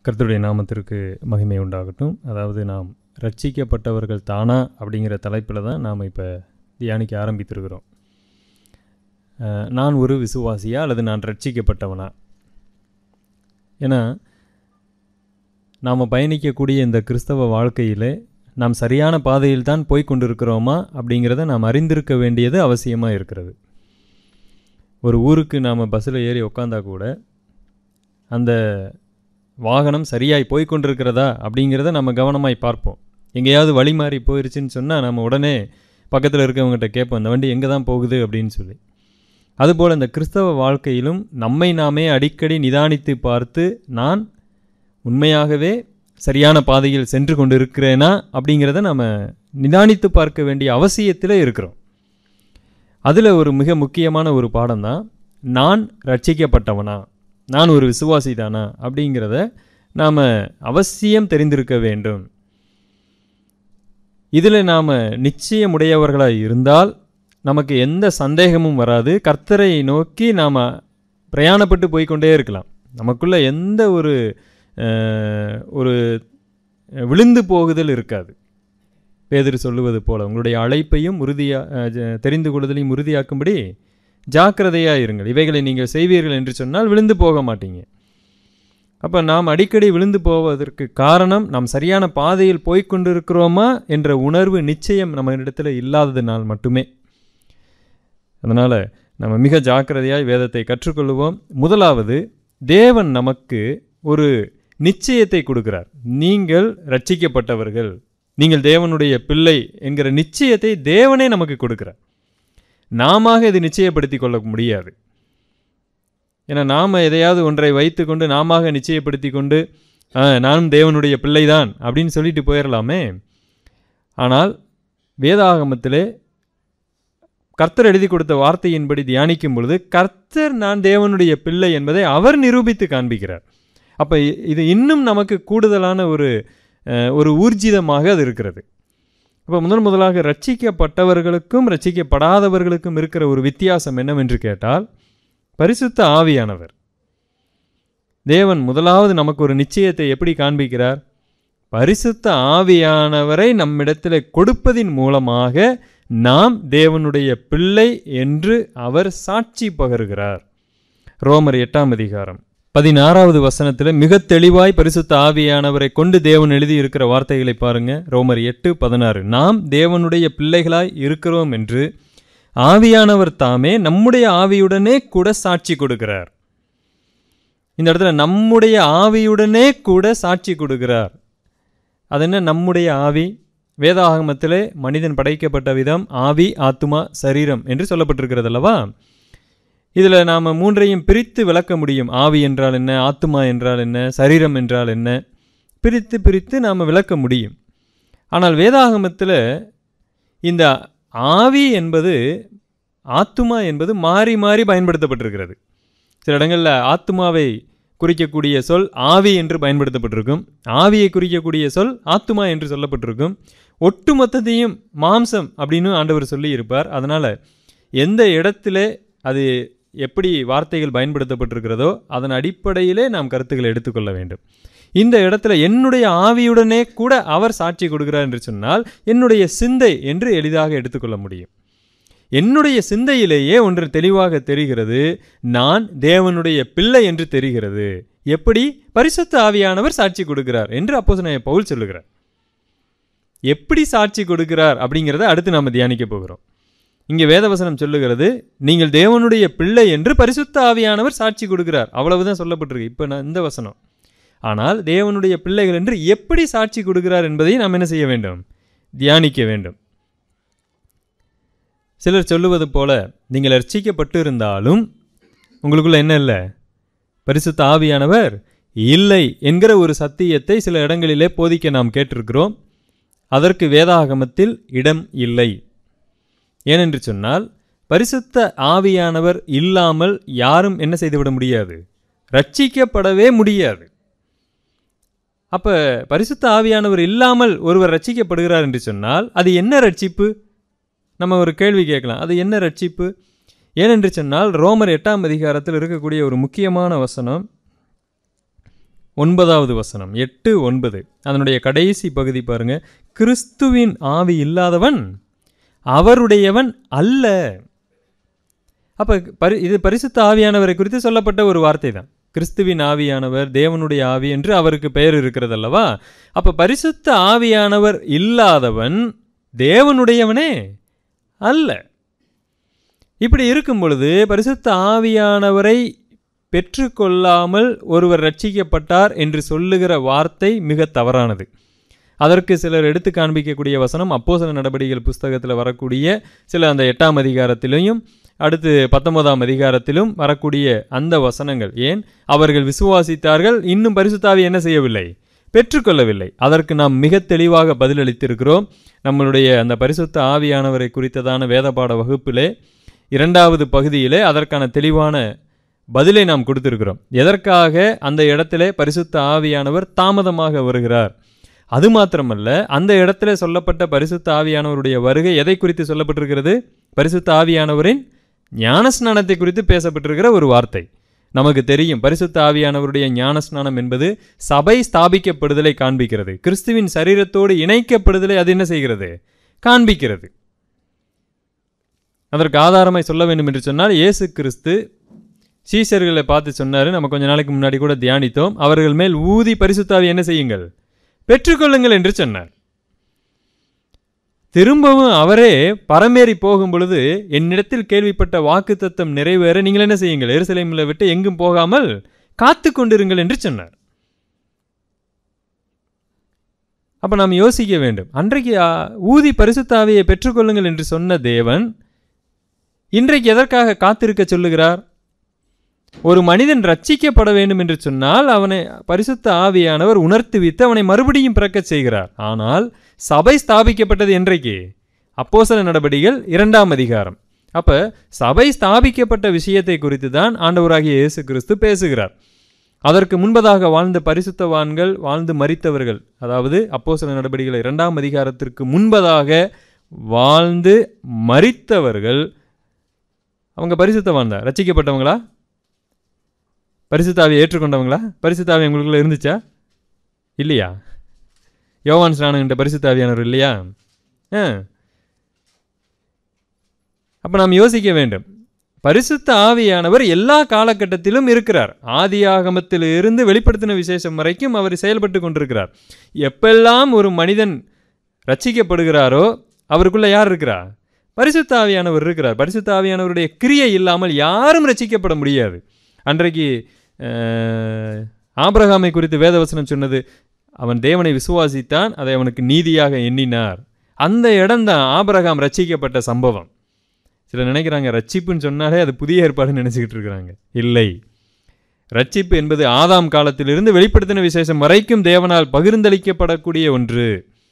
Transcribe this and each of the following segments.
கர்த்தருடைய நாமத்திற்கு மகிமை உண்டாகட்டும் அதாவது நாம் ரட்சிக்கப்பட்டவர்கள் தானா அப்படிங்கிற தலைப்பில் தான் நாம் இப்போ தியானிக்க ஆரம்பித்திருக்கிறோம் அஹ், நான் ஒரு விசுவாசியா அல்லது நான் ரட்சிக்கப்பட்டவனா ஏன்னா நாம் பயணிக்கக்கூடிய இந்த கிறிஸ்தவ வாழ்க்கையில் நாம் சரியான பாதையில் தான் போய் கொண்டிருக்கிறோமா அப்படிங்கிறத நாம் அறிந்திருக்க வேண்டியது அவசியமாக இருக்கிறது ஒரு ஊருக்கு நாம் பஸ்ஸில் ஏறி உக்காந்தா கூட அந்த வாகனம் சரியாய் போய் கொண்டிருக்கிறதா அப்படிங்கிறத நம்ம கவனமாய் பார்ப்போம் எங்கேயாவது வழி மாறி போயிருச்சுன்னு சொன்னால் நம்ம உடனே பக்கத்தில் இருக்கவங்ககிட்ட கேட்போம் இந்த வண்டி எங்கே தான் போகுது அப்படின்னு சொல்லி அதுபோல் இந்த கிறிஸ்தவ வாழ்க்கையிலும் நம்மை நாமே அடிக்கடி நிதானித்து பார்த்து நான் உண்மையாகவே சரியான பாதையில் சென்று கொண்டிருக்கிறேனா அப்படிங்கிறத நம்ம நிதானித்து பார்க்க வேண்டிய அவசியத்தில் இருக்கிறோம் அதில் ஒரு மிக முக்கியமான ஒரு பாடம் தான் நான் ரட்சிக்கப்பட்டவனா நான் ஒரு விசுவாசி தானா அப்படிங்கிறத நாம் அவசியம் தெரிந்திருக்க வேண்டும் இதில் நாம் நிச்சயமுடையவர்களாக இருந்தால் நமக்கு எந்த சந்தேகமும் வராது கர்த்தரை நோக்கி நாம் பிரயாணப்பட்டு போய்க்கொண்டே இருக்கலாம் நமக்குள்ள எந்த ஒரு அஹ், ஒரு விழுந்து போகுதல் இருக்காது பேதர் சொல்லுவது போல உங்களுடைய அழைப்பையும் உறுதியா அஹ், ஜ- தெரிந்து கொள்ளுதலையும் உறுதியாக்கும்படி ஜாக்கிரதையாக இருங்கள் இவைகளை நீங்கள் செய்வீர்கள் என்று சொன்னால் விழுந்து போக மாட்டீங்க அப்போ நாம் அடிக்கடி விழுந்து போவதற்கு காரணம் நாம் சரியான பாதையில் போய்க் கொண்டிருக்கிறோமா என்ற உணர்வு நிச்சயம் நம்ம இடத்துல இல்லாததினால் மட்டுமே அதனால் நம்ம மிக ஜாக்கிரதையாய் வேதத்தை கற்றுக்கொள்வோம் முதலாவது தேவன் நமக்கு ஒரு நிச்சயத்தை கொடுக்கிறார் நீங்கள் ரட்சிக்கப்பட்டவர்கள் நீங்கள் தேவனுடைய பிள்ளை என்கிற நிச்சயத்தை தேவனே நமக்கு கொடுக்கிறார் நாம இது நிச்சயப்படுத்தி கொள்ள முடியாது ஏன்னா நாம் எதையாவது ஒன்றை வைத்துக்கொண்டு நாம நிச்சயப்படுத்தி கொண்டு "ஆ, நானும் தேவனுடைய பிள்ளைதான் அப்படின்னு சொல்லிட்டு போயிடலாமே ஆனால் வேதாகமத்திலே கர்த்தர் எழுதி கொடுத்த வார்த்தையின்படி தியானிக்கும் பொழுது கர்த்தர் நான் தேவனுடைய பிள்ளை என்பதை அவர் நிரூபித்து காண்பிக்கிறார் அப்போ இது இன்னும் நமக்கு கூடுதலான ஒரு அஹ், ஒரு ஊர்ஜிதமாக அது இருக்கிறது அப்போ முதன் முதலாக ரட்சிக்கப்பட்டவர்களுக்கும் ரட்சிக்கப்படாதவர்களுக்கும் இருக்கிற ஒரு வித்தியாசம் என்னவென்று கேட்டால் பரிசுத்த ஆவியானவர் தேவன் முதலாவது நமக்கு ஒரு நிச்சயத்தை எப்படி காண்பிக்கிறார் பரிசுத்த ஆவியானவரை நம்மிடத்தில் கொடுப்பதின் மூலமாக நாம் தேவனுடைய பிள்ளை என்று அவர் சாட்சி பகருகிறார் ரோமர் எட்டாம் அதிகாரம் பதினாறாவது வசனத்தில் மிக தெளிவாய் பரிசுத்த ஆவியானவரை கொண்டு தேவன் எழுதி இருக்கிற வார்த்தைகளை பாருங்க ரோமர் எட்டு பதினாறு நாம் தேவனுடைய பிள்ளைகளாய் இருக்கிறோம் என்று ஆவியானவர் தாமே நம்முடைய ஆவியுடனே கூட சாட்சி கொடுக்கிறார் இந்த இடத்துல நம்முடைய ஆவியுடனே கூட சாட்சி கொடுக்கிறார் அது என்ன நம்முடைய ஆவி வேதாகமத்திலே மனிதன் படைக்கப்பட்ட விதம் ஆவி ஆத்துமா சரீரம் என்று சொல்லப்பட்டிருக்கிறது அல்லவா இதில் நாம் மூன்றையும் பிரித்து விளக்க முடியும் ஆவி என்றால் என்ன ஆத்துமா என்றால் என்ன சரீரம் என்றால் என்ன பிரித்து பிரித்து நாம் விளக்க முடியும் ஆனால் வேதாகமத்தில் இந்த ஆவி என்பது ஆத்துமா என்பது மாறி மாறி பயன்படுத்தப்பட்டிருக்கிறது சில இடங்களில் ஆத்துமாவை குறிக்கக்கூடிய சொல் ஆவி என்று பயன்படுத்தப்பட்டிருக்கும் ஆவியை குறிக்கக்கூடிய சொல் ஆத்துமா என்று சொல்லப்பட்டிருக்கும் ஒட்டுமொத்தத்தையும் மாம்சம் அப்படின்னு ஆண்டவர் சொல்லி இருப்பார் அதனால் எந்த இடத்துல அது எப்படி வார்த்தைகள் பயன்படுத்தப்பட்டிருக்கிறதோ அதன் அடிப்படையிலே நாம் கருத்துக்களை எடுத்துக்கொள்ள வேண்டும் இந்த இடத்துல என்னுடைய ஆவியுடனே கூட அவர் சாட்சி கொடுக்கிறார் என்று சொன்னால் என்னுடைய சிந்தை என்று எளிதாக எடுத்துக்கொள்ள முடியும் என்னுடைய சிந்தையிலேயே ஒன்று தெளிவாக தெரிகிறது நான் தேவனுடைய பிள்ளை என்று தெரிகிறது எப்படி பரிசுத்த ஆவியானவர் சாட்சி கொடுக்கிறார் என்று அப்போது பவுல் சொல்லுகிறார் எப்படி சாட்சி கொடுக்கிறார் அப்படிங்கிறத அடுத்து நாம் தியானிக்க போகிறோம் இங்கே வேதவசனம் சொல்லுகிறது நீங்கள் தேவனுடைய பிள்ளை என்று பரிசுத்த ஆவியானவர் சாட்சி கொடுக்கிறார் அவ்வளவுதான் சொல்லப்பட்டிருக்கு இப்போ நான் இந்த வசனம் ஆனால் தேவனுடைய பிள்ளைகள் என்று எப்படி சாட்சி கொடுக்கிறார் என்பதை நாம் என்ன செய்ய வேண்டும் தியானிக்க வேண்டும் சிலர் சொல்லுவது போல நீங்கள் ரட்சிக்கப்பட்டு இருந்தாலும் உங்களுக்குள்ள என்ன இல்லை பரிசுத்த ஆவியானவர் இல்லை என்கிற ஒரு சத்தியத்தை சில இடங்களிலே போதிக்க நாம் கேட்டிருக்கிறோம் அதற்கு வேதாகமத்தில் இடம் இல்லை ஏனென்று சொன்னால் பரிசுத்த ஆவியானவர் இல்லாமல் யாரும் என்ன செய்துவிட முடியாது ரட்சிக்கப்படவே முடியாது அப்ப பரிசுத்த ஆவியானவர் இல்லாமல் ஒருவர் ரட்சிக்கப்படுகிறார் என்று சொன்னால் அது என்ன ரட்சிப்பு நம்ம ஒரு கேள்வி கேட்கலாம் அது என்ன ரட்சிப்பு ஏனென்று சொன்னால் ரோமர் எட்டாம் அதிகாரத்தில் இருக்கக்கூடிய ஒரு முக்கியமான வசனம் ஒன்பதாவது வசனம் எட்டு ஒன்பது அதனுடைய கடைசி பகுதி பாருங்க கிறிஸ்துவின் ஆவி இல்லாதவன் அவருடையவன் அல்ல அப்ப பரி இது பரிசுத்த ஆவியானவரை குறித்து சொல்லப்பட்ட ஒரு வார்த்தை தான் கிறிஸ்துவின் ஆவியானவர் தேவனுடைய ஆவி என்று அவருக்கு பெயர் இருக்கிறது அல்லவா அப்ப பரிசுத்த ஆவியானவர் இல்லாதவன் தேவனுடையவனே அல்ல இப்படி இருக்கும் பொழுது பரிசுத்த ஆவியானவரை பெற்றுக்கொள்ளாமல் ஒருவர் ரட்சிக்கப்பட்டார் என்று சொல்லுகிற வார்த்தை மிக தவறானது அதற்கு சிலர் எடுத்து காண்பிக்கக்கூடிய வசனம் அப்போசன நடவடிக்கைகள் புஸ்தகத்தில் வரக்கூடிய சில அந்த எட்டாம் அதிகாரத்திலையும் அடுத்து பத்தொன்பதாம் அதிகாரத்திலும் வரக்கூடிய அந்த வசனங்கள் ஏன் அவர்கள் விசுவாசித்தார்கள் இன்னும் பரிசுத்தாவி என்ன செய்யவில்லை பெற்றுக்கொள்ளவில்லை அதற்கு நாம் மிக தெளிவாக பதிலளித்திருக்கிறோம் நம்மளுடைய அந்த பரிசுத்த ஆவியானவரை குறித்ததான வேதபாட வகுப்பிலே இரண்டாவது பகுதியிலே அதற்கான தெளிவான பதிலை நாம் கொடுத்திருக்கிறோம் எதற்காக அந்த இடத்திலே பரிசுத்த ஆவியானவர் தாமதமாக வருகிறார் அது மாத்திரமல்ல அந்த இடத்துல சொல்லப்பட்ட பரிசுத்த ஆவியானவருடைய வருகை எதை குறித்து சொல்லப்பட்டிருக்கிறது பரிசுத்த ஆவியானவரின் ஞானஸ்நானத்தை குறித்து பேசப்பட்டிருக்கிற ஒரு வார்த்தை நமக்கு தெரியும் பரிசுத்த ஆவியானவருடைய ஞானஸ்நானம் என்பது சபை ஸ்தாபிக்கப்படுதலை காண்பிக்கிறது கிறிஸ்துவின் சரீரத்தோடு இணைக்கப்படுதலை அது என்ன செய்கிறது காண்பிக்கிறது அதற்கு ஆதாரமாய் சொல்ல வேண்டும் என்று சொன்னால் இயேசு கிறிஸ்து சீசர்களை பார்த்து சொன்னாரு நம்ம கொஞ்ச நாளைக்கு முன்னாடி கூட தியானித்தோம் அவர்கள் மேல் ஊதி பரிசுத்தாவி என்ன செய்யுங்கள் பெற்றுக்கொள்ளுங்கள் என்று சொன்னார் திரும்பவும் அவரே பரமேறி போகும் பொழுது என்னிடத்தில் கேள்விப்பட்ட வாக்குத்தத்தம் நிறைவேற நீங்கள் என்ன செய்யுங்கள் எருசலேமில் விட்டு எங்கும் போகாமல் காத்து கொண்டிருங்கள் என்று சொன்னார் அப்ப நாம் யோசிக்க வேண்டும் அன்றைக்கு ஆ, ஊதி பரிசுத்தாவியை பெற்றுக்கொள்ளுங்கள் என்று சொன்ன தேவன் இன்றைக்கு எதற்காக காத்திருக்க சொல்லுகிறார் ஒரு மனிதன் ரட்சிக்கப்பட வேண்டும் என்று சொன்னால் அவனை பரிசுத்த ஆவியானவர் உணர்த்துவித்து அவனை மறுபடியும் பிறக்கச் செய்கிறார் ஆனால் சபை ஸ்தாபிக்கப்பட்டது என்றைக்கு அப்போசல நடபடிகள் இரண்டாம் அதிகாரம் அப்ப சபை ஸ்தாபிக்கப்பட்ட விஷயத்தை குறித்து தான் ஆண்டவராகிய இயேசு கிறிஸ்து பேசுகிறார் அதற்கு முன்பதாக வாழ்ந்த பரிசுத்தவான்கள் வாழ்ந்து மரித்தவர்கள் அதாவது அப்போஸ்தல நடபடிகள் இரண்டாம் அதிகாரத்திற்கு முன்பதாக வாழ்ந்து மரித்தவர்கள் அவங்க பரிசுத்தவான் தான் ரட்சிக்கப்பட்டவங்களா பரிசுத்தாவியை ஏற்றுக்கொண்டவங்களா பரிசுத்தாவி உங்களுக்குள்ள இருந்துச்சா இல்லையா யோவான் ஸ்நானங்கிட்ட பரிசுத்தாவியானவர் இல்லையா ஆ அப்போ நாம் யோசிக்க வேண்டும் பரிசுத்த ஆவியானவர் எல்லா காலகட்டத்திலும் இருக்கிறார் ஆதியாகமத்தில் இருந்து வெளிப்படுத்தின விசேஷம் வரைக்கும் அவர் செயல்பட்டு கொண்டிருக்கிறார் எப்பெல்லாம் ஒரு மனிதன் ரட்சிக்கப்படுகிறாரோ அவருக்குள்ள யார் இருக்கிறா பரிசுத்த ஆவியானவர் இருக்கிறார் பரிசுத்த ஆவியானவருடைய கிரியை இல்லாமல் யாரும் ரட்சிக்கப்பட முடியாது அன்றைக்கு அஹ், ஆபிரகாமை குறித்து வேதவசனம் சொன்னது அவன் தேவனை விசுவாசித்தான் அதை அவனுக்கு நீதியாக எண்ணினார் அந்த இடம்தான் ஆபிரகாம் ரட்சிக்கப்பட்ட சம்பவம் சிலர் நினைக்கிறாங்க ரட்சிப்புன்னு சொன்னாலே அது புதிய ஏற்பாடுன்னு நினைச்சுக்கிட்டு இருக்கிறாங்க இல்லை ரட்சிப்பு என்பது ஆதாம் காலத்திலிருந்து வெளிப்படுத்தின விசேஷம் வரைக்கும் தேவனால் பகிர்ந்தளிக்கப்படக்கூடிய ஒன்று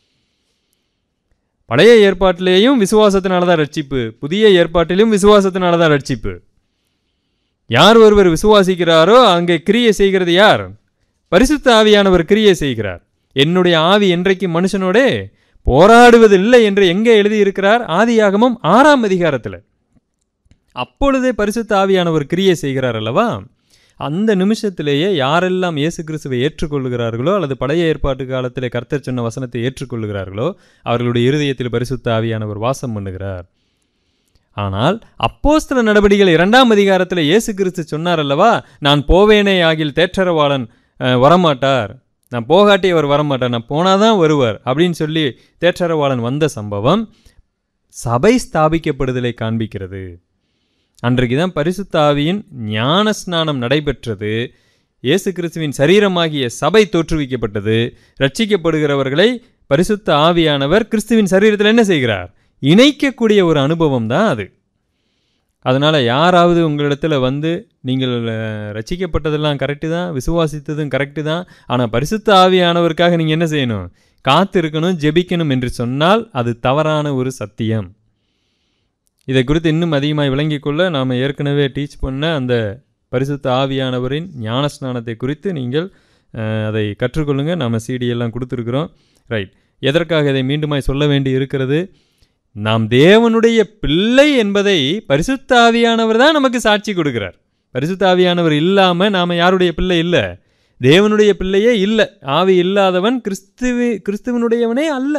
பழைய ஏற்பாட்டிலேயும் விசுவாசத்தினால தான் ரட்சிப்பு புதிய ஏற்பாட்டிலும் விசுவாசத்தினால தான் ரட்சிப்பு யார் ஒருவர் விசுவாசிக்கிறாரோ அங்கே கிரியை செய்கிறது யார் பரிசுத்த ஆவியானவர் கிரியை செய்கிறார் என்னுடைய ஆவி என்றைக்கு மனுஷனோடே போராடுவதில்லை என்று எங்கே எழுதியிருக்கிறார் ஆதியாகமம் ஆறாம் அதிகாரத்தில் அப்பொழுதே பரிசுத்த ஆவியானவர் கிரியை செய்கிறார் அல்லவா அந்த நிமிஷத்திலேயே யாரெல்லாம் இயேசு கிறிஸ்துவை ஏற்றுக்கொள்கிறார்களோ அல்லது பழைய ஏற்பாட்டு காலத்திலே கர்த்தர் சொன்ன வசனத்தை ஏற்றுக்கொள்கிறார்களோ அவர்களுடைய இருதயத்தில் பரிசுத்த ஆவியானவர் வாசம் பண்ணுகிறார் ஆனால் அப்போஸ்தல நடவடிக்கைகள் இரண்டாம் அதிகாரத்தில் இயேசு கிறிஸ்து சொன்னார் அல்லவா நான் போவேனே ஆகில் தேற்றரவாளன் அஹ், வரமாட்டார் நான் போகாட்டி அவர் வரமாட்டார் நான் போனாதான் வருவார் அப்படின்னு சொல்லி தேற்றரவாளன் வந்த சம்பவம் சபை ஸ்தாபிக்கப்படுதலை காண்பிக்கிறது அன்றைக்கு தான் பரிசுத்த ஆவியின் ஞான ஸ்நானம் நடைபெற்றது இயேசு கிறிஸ்துவின் சரீரமாகிய சபை தோற்றுவிக்கப்பட்டது ரட்சிக்கப்படுகிறவர்களை பரிசுத்த ஆவியானவர் கிறிஸ்துவின் சரீரத்தில் என்ன செய்கிறார் இணைக்கக்கூடிய ஒரு அனுபவம் தான் அது அதனால் யாராவது உங்களிடத்துல வந்து நீங்கள் அஹ், ரட்சிக்கப்பட்டதெல்லாம் கரெக்டு தான் விசுவாசித்ததும் கரெக்டு தான் ஆனால் பரிசுத்த ஆவியானவருக்காக நீங்கள் என்ன செய்யணும் காத்திருக்கணும் ஜெபிக்கணும் என்று சொன்னால் அது தவறான ஒரு சத்தியம் இதை குறித்து இன்னும் அதிகமாக விளங்கிக் கொள்ள நாம் ஏற்கனவே டீச் பண்ண அந்த பரிசுத்த ஆவியானவரின் ஞானஸ்நானத்தை குறித்து நீங்கள் அஹ், அதை கற்றுக்கொள்ளுங்க நாம் சிடியெல்லாம் கொடுத்துருக்குறோம் ரைட் எதற்காக இதை மீண்டுமாய் சொல்ல வேண்டி இருக்கிறது நாம் தேவனுடைய பிள்ளை என்பதை பரிசுத்த ஆவியானவர் தான் நமக்கு சாட்சி கொடுக்கிறார் பரிசுத்த ஆவியானவர் இல்லாமல் நாம் யாருடைய பிள்ளை இல்லை தேவனுடைய பிள்ளையே இல்லை ஆவி இல்லாதவன் கிறிஸ்துவ கிறிஸ்துவனுடையவனே அல்ல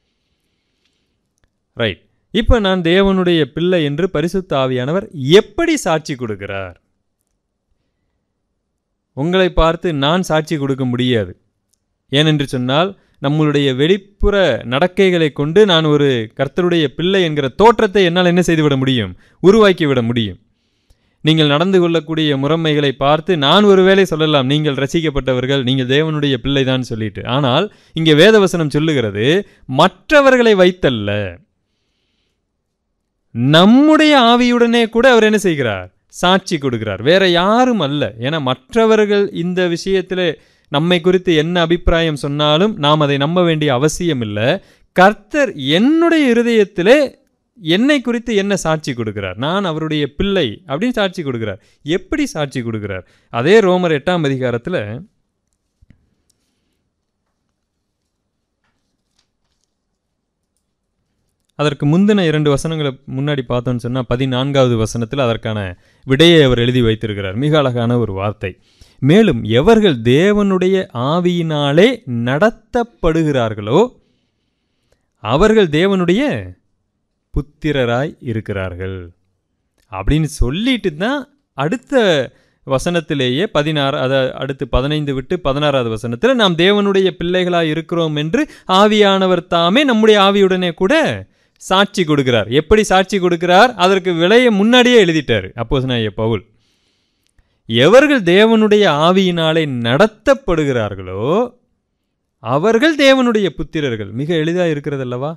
ரைட் இப்போ நான் தேவனுடைய பிள்ளை என்று பரிசுத்த ஆவியானவர் எப்படி சாட்சி கொடுக்கிறார் உங்களை பார்த்து நான் சாட்சி கொடுக்க முடியாது ஏனென்று சொன்னால் நம்மளுடைய வெளிப்புற நடக்கைகளை கொண்டு நான் ஒரு கர்த்தருடைய பிள்ளை என்கிற தோற்றத்தை என்னால் என்ன செய்துவிட முடியும் உருவாக்கி விட முடியும் நீங்கள் நடந்து கொள்ளக்கூடிய முறைமைகளை பார்த்து நான் ஒருவேளை சொல்லலாம் நீங்கள் ரசிக்கப்பட்டவர்கள் நீங்கள் தேவனுடைய பிள்ளைதான் சொல்லிட்டு ஆனால் இங்கே வேதவசனம் சொல்லுகிறது மற்றவர்களை வைத்தல்ல நம்முடைய ஆவியுடனே கூட அவர் என்ன செய்கிறார் சாட்சி கொடுக்கிறார் வேற யாரும் அல்ல ஏன்னா மற்றவர்கள் இந்த விஷயத்தில் நம்மை குறித்து என்ன அபிப்பிராயம் சொன்னாலும் நாம் அதை நம்ப வேண்டிய அவசியம் இல்லை கர்த்தர் என்னுடைய இருதயத்திலே என்னை குறித்து என்ன சாட்சி கொடுக்கிறார் நான் அவருடைய பிள்ளை அப்படின்னு சாட்சி கொடுக்கிறார் எப்படி சாட்சி கொடுக்கிறார் அதே ரோமர் எட்டாம் அதிகாரத்தில் அதற்கு முந்தின இரண்டு வசனங்களை முன்னாடி பார்த்தோன்னு சொன்னால் பதினான்காவது வசனத்தில் அதற்கான விடையை அவர் எழுதி வைத்திருக்கிறார் மிக அழகான ஒரு வார்த்தை மேலும் எவர்கள் தேவனுடைய ஆவியினாலே நடத்தப்படுகிறார்களோ அவர்கள் தேவனுடைய புத்திரராய் இருக்கிறார்கள் அப்படின்னு சொல்லிட்டு தான் அடுத்த வசனத்திலேயே பதினாறு அதை அடுத்து பதினைந்து விட்டு பதினாறாவது வசனத்தில் நாம் தேவனுடைய பிள்ளைகளாய் இருக்கிறோம் என்று ஆவியானவர் தாமே நம்முடைய ஆவியுடனே கூட சாட்சி கொடுக்கிறார் எப்படி சாட்சி கொடுக்கிறார் அதற்கு விலையை முன்னாடியே எழுதிட்டார் அப்போஸ் நான் பவுல் எவர்கள் தேவனுடைய ஆவியினாலே நடத்தப்படுகிறார்களோ அவர்கள் தேவனுடைய புத்திரர்கள் மிக எளிதாக இருக்கிறது அல்லவா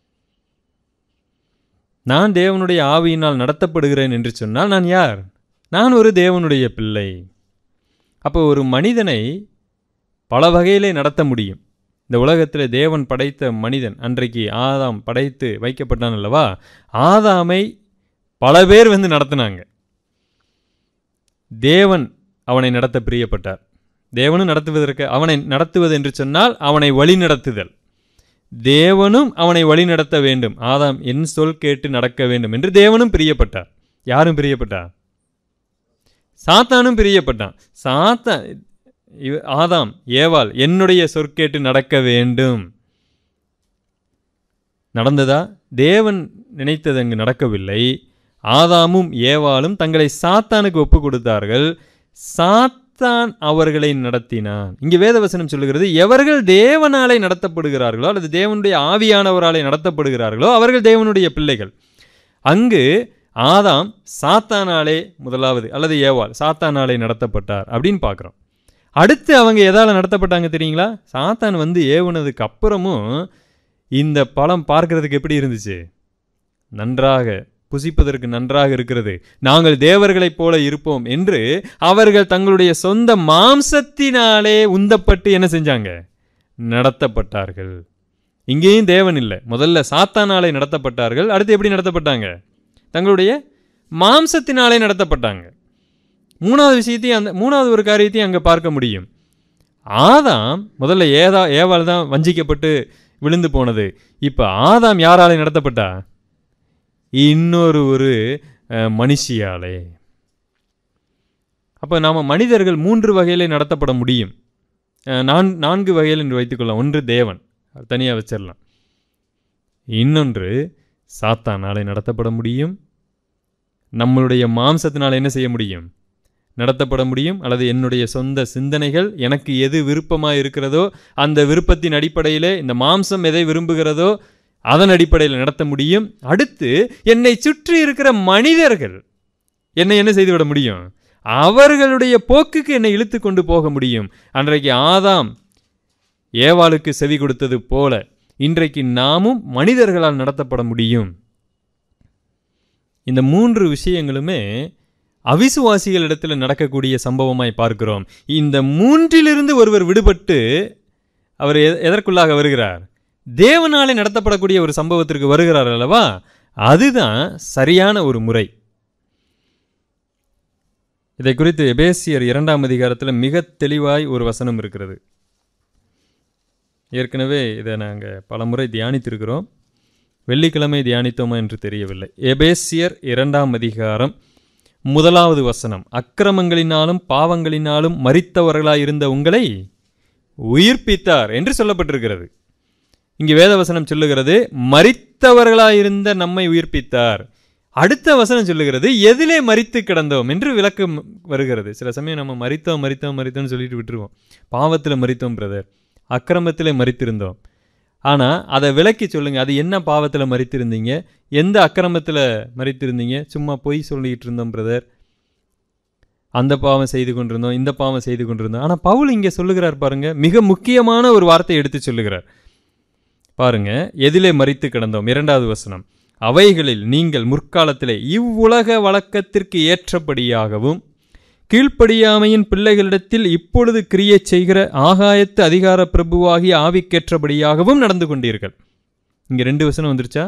நான் தேவனுடைய ஆவியினால் நடத்தப்படுகிறேன் என்று சொன்னால் நான் யார் நான் ஒரு தேவனுடைய பிள்ளை அப்போ ஒரு மனிதனை பல வகையிலே நடத்த முடியும் இந்த உலகத்தில் தேவன் படைத்த மனிதன் அன்றைக்கு ஆதாம் படைத்து வைக்கப்பட்டான் அல்லவா ஆதாமை பல பேர் வந்து நடத்தினாங்க தேவன் அவனை நடத்த பிரியப்பட்டார் தேவனும் நடத்துவதற்கு அவனை நடத்துவது என்று சொன்னால் அவனை வழி நடத்துதல் தேவனும் அவனை வழி நடத்த வேண்டும் ஆதாம் என் சொல் கேட்டு நடக்க வேண்டும் என்று தேவனும் பிரியப்பட்டார் யாரும் பிரியப்பட்டார் சாத்தானும் பிரியப்பட்டான் சாத்தான் இவ- ஆதாம் ஏவாள் என்னுடைய சொற்கேட்டு நடக்க வேண்டும் நடந்ததா தேவன் நினைத்தது அங்கு நடக்கவில்லை ஆதாமும் ஏவாளும் தங்களை சாத்தானுக்கு ஒப்பு கொடுத்தார்கள் சாத்தான் அவர்களை நடத்தினான் இங்கே வேதவசனம் சொல்லுகிறது எவர்கள் தேவனாலே நடத்தப்படுகிறார்களோ அல்லது தேவனுடைய ஆவியானவராலே நடத்தப்படுகிறார்களோ அவர்கள் தேவனுடைய பிள்ளைகள் அங்கு ஆதாம் சாத்தானாலே முதலாவது அல்லது ஏவாள் சாத்தானாலே நடத்தப்பட்டார் அப்படின்னு பார்க்குறோம் அடுத்து அவங்க எதால் நடத்தப்பட்டாங்க தெரியுங்களா சாத்தான் வந்து ஏவுனதுக்கு அப்புறமும் இந்த பழம் பார்க்கிறதுக்கு எப்படி இருந்துச்சு நன்றாக புசிப்பதற்கு நன்றாக இருக்கிறது நாங்கள் தேவர்களைப் போல இருப்போம் என்று அவர்கள் தங்களுடைய சொந்த மாம்சத்தினாலே உந்தப்பட்டு என்ன செஞ்சாங்க நடத்தப்பட்டார்கள் இங்கேயும் தேவன் இல்லை முதல்ல சாத்தானாலே நடத்தப்பட்டார்கள் அடுத்து எப்படி நடத்தப்பட்டாங்க தங்களுடைய மாம்சத்தினாலே நடத்தப்பட்டாங்க மூணாவது விஷயத்தையும் அந்த மூணாவது ஒரு காரியத்தையும் அங்கே பார்க்க முடியும் ஆதாம் முதல்ல ஏதா ஏவாள் தான் வஞ்சிக்கப்பட்டு விழுந்து போனது இப்போ ஆதாம் யாராலே நடத்தப்பட்டா இன்னொரு ஒரு அஹ், மனுஷியாலே அப்போ நாம் மனிதர்கள் மூன்று வகையிலே நடத்தப்பட முடியும் அஹ், நான் நான்கு வகையில் என்று வைத்துக்கொள்ளலாம் ஒன்று தேவன் தனியாக வச்சிடலாம் இன்னொன்று சாத்தானாலே நடத்தப்பட முடியும் நம்மளுடைய மாம்சத்தினால் என்ன செய்ய முடியும் நடத்தப்பட முடியும் அல்லது என்னுடைய சொந்த சிந்தனைகள் எனக்கு எது விருப்பமாக இருக்கிறதோ அந்த விருப்பத்தின் அடிப்படையிலே இந்த மாம்சம் எதை விரும்புகிறதோ அதன் அடிப்படையில் நடத்த முடியும் அடுத்து என்னை சுற்றி இருக்கிற மனிதர்கள் என்னை என்ன செய்துவிட முடியும் அவர்களுடைய போக்குக்கு என்னை இழுத்து கொண்டு போக முடியும் அன்றைக்கு ஆதாம் ஏவாளுக்கு செவி கொடுத்தது போல இன்றைக்கு நாமும் மனிதர்களால் நடத்தப்பட முடியும் இந்த மூன்று விஷயங்களுமே அவிசுவாசிகளிடத்தில் நடக்கக்கூடிய சம்பவமாய் பார்க்கிறோம் இந்த மூன்றிலிருந்து ஒருவர் விடுபட்டு அவர் எ- எதற்குள்ளாக வருகிறார் தேவனாலே நடத்தப்படக்கூடிய ஒரு சம்பவத்திற்கு வருகிறார் அல்லவா அதுதான் சரியான ஒரு முறை இதை குறித்து எபேசியர் இரண்டாம் அதிகாரத்தில் மிக தெளிவாய் ஒரு வசனம் இருக்கிறது ஏற்கனவே இதை நாங்கள் பலமுறை தியானித்திருக்கிறோம் வெள்ளிக்கிழமை தியானித்தோமா என்று தெரியவில்லை எபேசியர் இரண்டாம் அதிகாரம் முதலாவது வசனம் அக்கிரமங்களினாலும் பாவங்களினாலும் மரித்தவர்களாயிருந்த உங்களை உயிர்ப்பித்தார் என்று சொல்லப்பட்டிருக்கிறது இங்கு வேதவசனம் சொல்லுகிறது மரித்தவர்களாயிருந்த நம்மை உயிர்ப்பித்தார் அடுத்த வசனம் சொல்லுகிறது எதிலே மரித்து கிடந்தோம் என்று விளக்கம் வருகிறது சில சமயம் நம்ம மரித்தோம் மரித்தோம் மரித்தோம்னு சொல்லிட்டு விட்டுருவோம் பாவத்தில் மரித்தோம் பிரதர் அக்கிரமத்தில் மரித்திருந்தோம் ஆனால் அதை விளக்கி சொல்லுங்க அது என்ன பாவத்தில் மரித்திருந்தீங்க எந்த அக்கிரமத்தில் மரித்திருந்தீங்க சும்மா பொய் சொல்லிட்டு இருந்தோம் பிரதர் அந்த பாவம் செய்து கொண்டிருந்தோம் இந்த பாவம் செய்து கொண்டிருந்தோம் ஆனால் பவுல் இங்கே சொல்லுகிறார் பாருங்க மிக முக்கியமான ஒரு வார்த்தை எடுத்து சொல்லுகிறார் பாருங்க எதிலே மரித்து கிடந்தோம் இரண்டாவது வசனம் அவைகளில் நீங்கள் முற்காலத்திலே இவ்வுலக வழக்கத்திற்கு ஏற்றபடியாகவும் கீழ்ப்படியாமையின் பிள்ளைகளிடத்தில் இப்பொழுது கிரியை செய்கிற ஆகாயத்து அதிகார பிரபுவாகிய ஆவிக்கேற்றபடியாகவும் நடந்து கொண்டீர்கள் இங்க ரெண்டு வசனம் வந்துருச்சா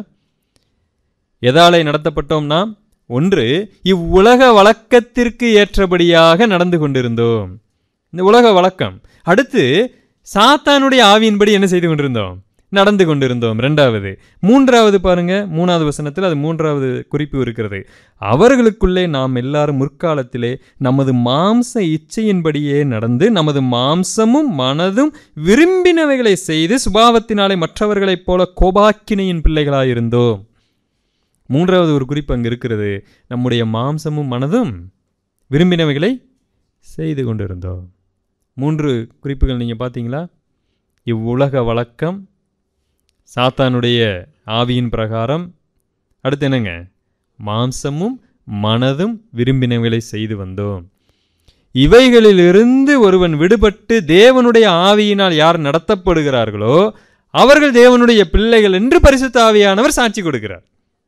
எதாலே நடத்தப்பட்டோம் நாம் ஒன்று இவ்வுலக வழக்கத்திற்கு ஏற்றபடியாக நடந்து கொண்டிருந்தோம் இந்த உலக வழக்கம் அடுத்து சாத்தானுடைய ஆவியின்படி என்ன செய்து கொண்டிருந்தோம் நடந்து கொண்டிருந்தோம் ரெண்டாவது மூன்றாவது பாருங்க மூணாவது வசனத்தில் அது மூன்றாவது குறிப்பு இருக்கிறது அவர்களுக்குள்ளே நாம் எல்லாரும் முற்காலத்திலே நமது மாம்ச இச்சையின்படியே நடந்து நமது மாம்சமும் மனதும் விரும்பினவைகளை செய்து சுபாவத்தினாலே மற்றவர்களைப் போல கோபாக்கினையின் பிள்ளைகளாயிருந்தோம் மூன்றாவது ஒரு குறிப்பு அங்கே இருக்கிறது நம்முடைய மாம்சமும் மனதும் விரும்பினவைகளை செய்து கொண்டிருந்தோம் மூன்று குறிப்புகள் நீங்கள் பார்த்தீங்களா இவ்வுலக வழக்கம் சாத்தானுடைய ஆவியின் பிரகாரம் அடுத்து என்னங்க மாம்சமும் மனதும் விரும்பினவைகளை செய்து வந்தோம் இவைகளிலிருந்து ஒருவன் விடுபட்டு தேவனுடைய ஆவியினால் யார் நடத்தப்படுகிறார்களோ அவர்கள் தேவனுடைய பிள்ளைகள் என்று பரிசுத்த ஆவியானவர் சாட்சி கொடுக்கிறார்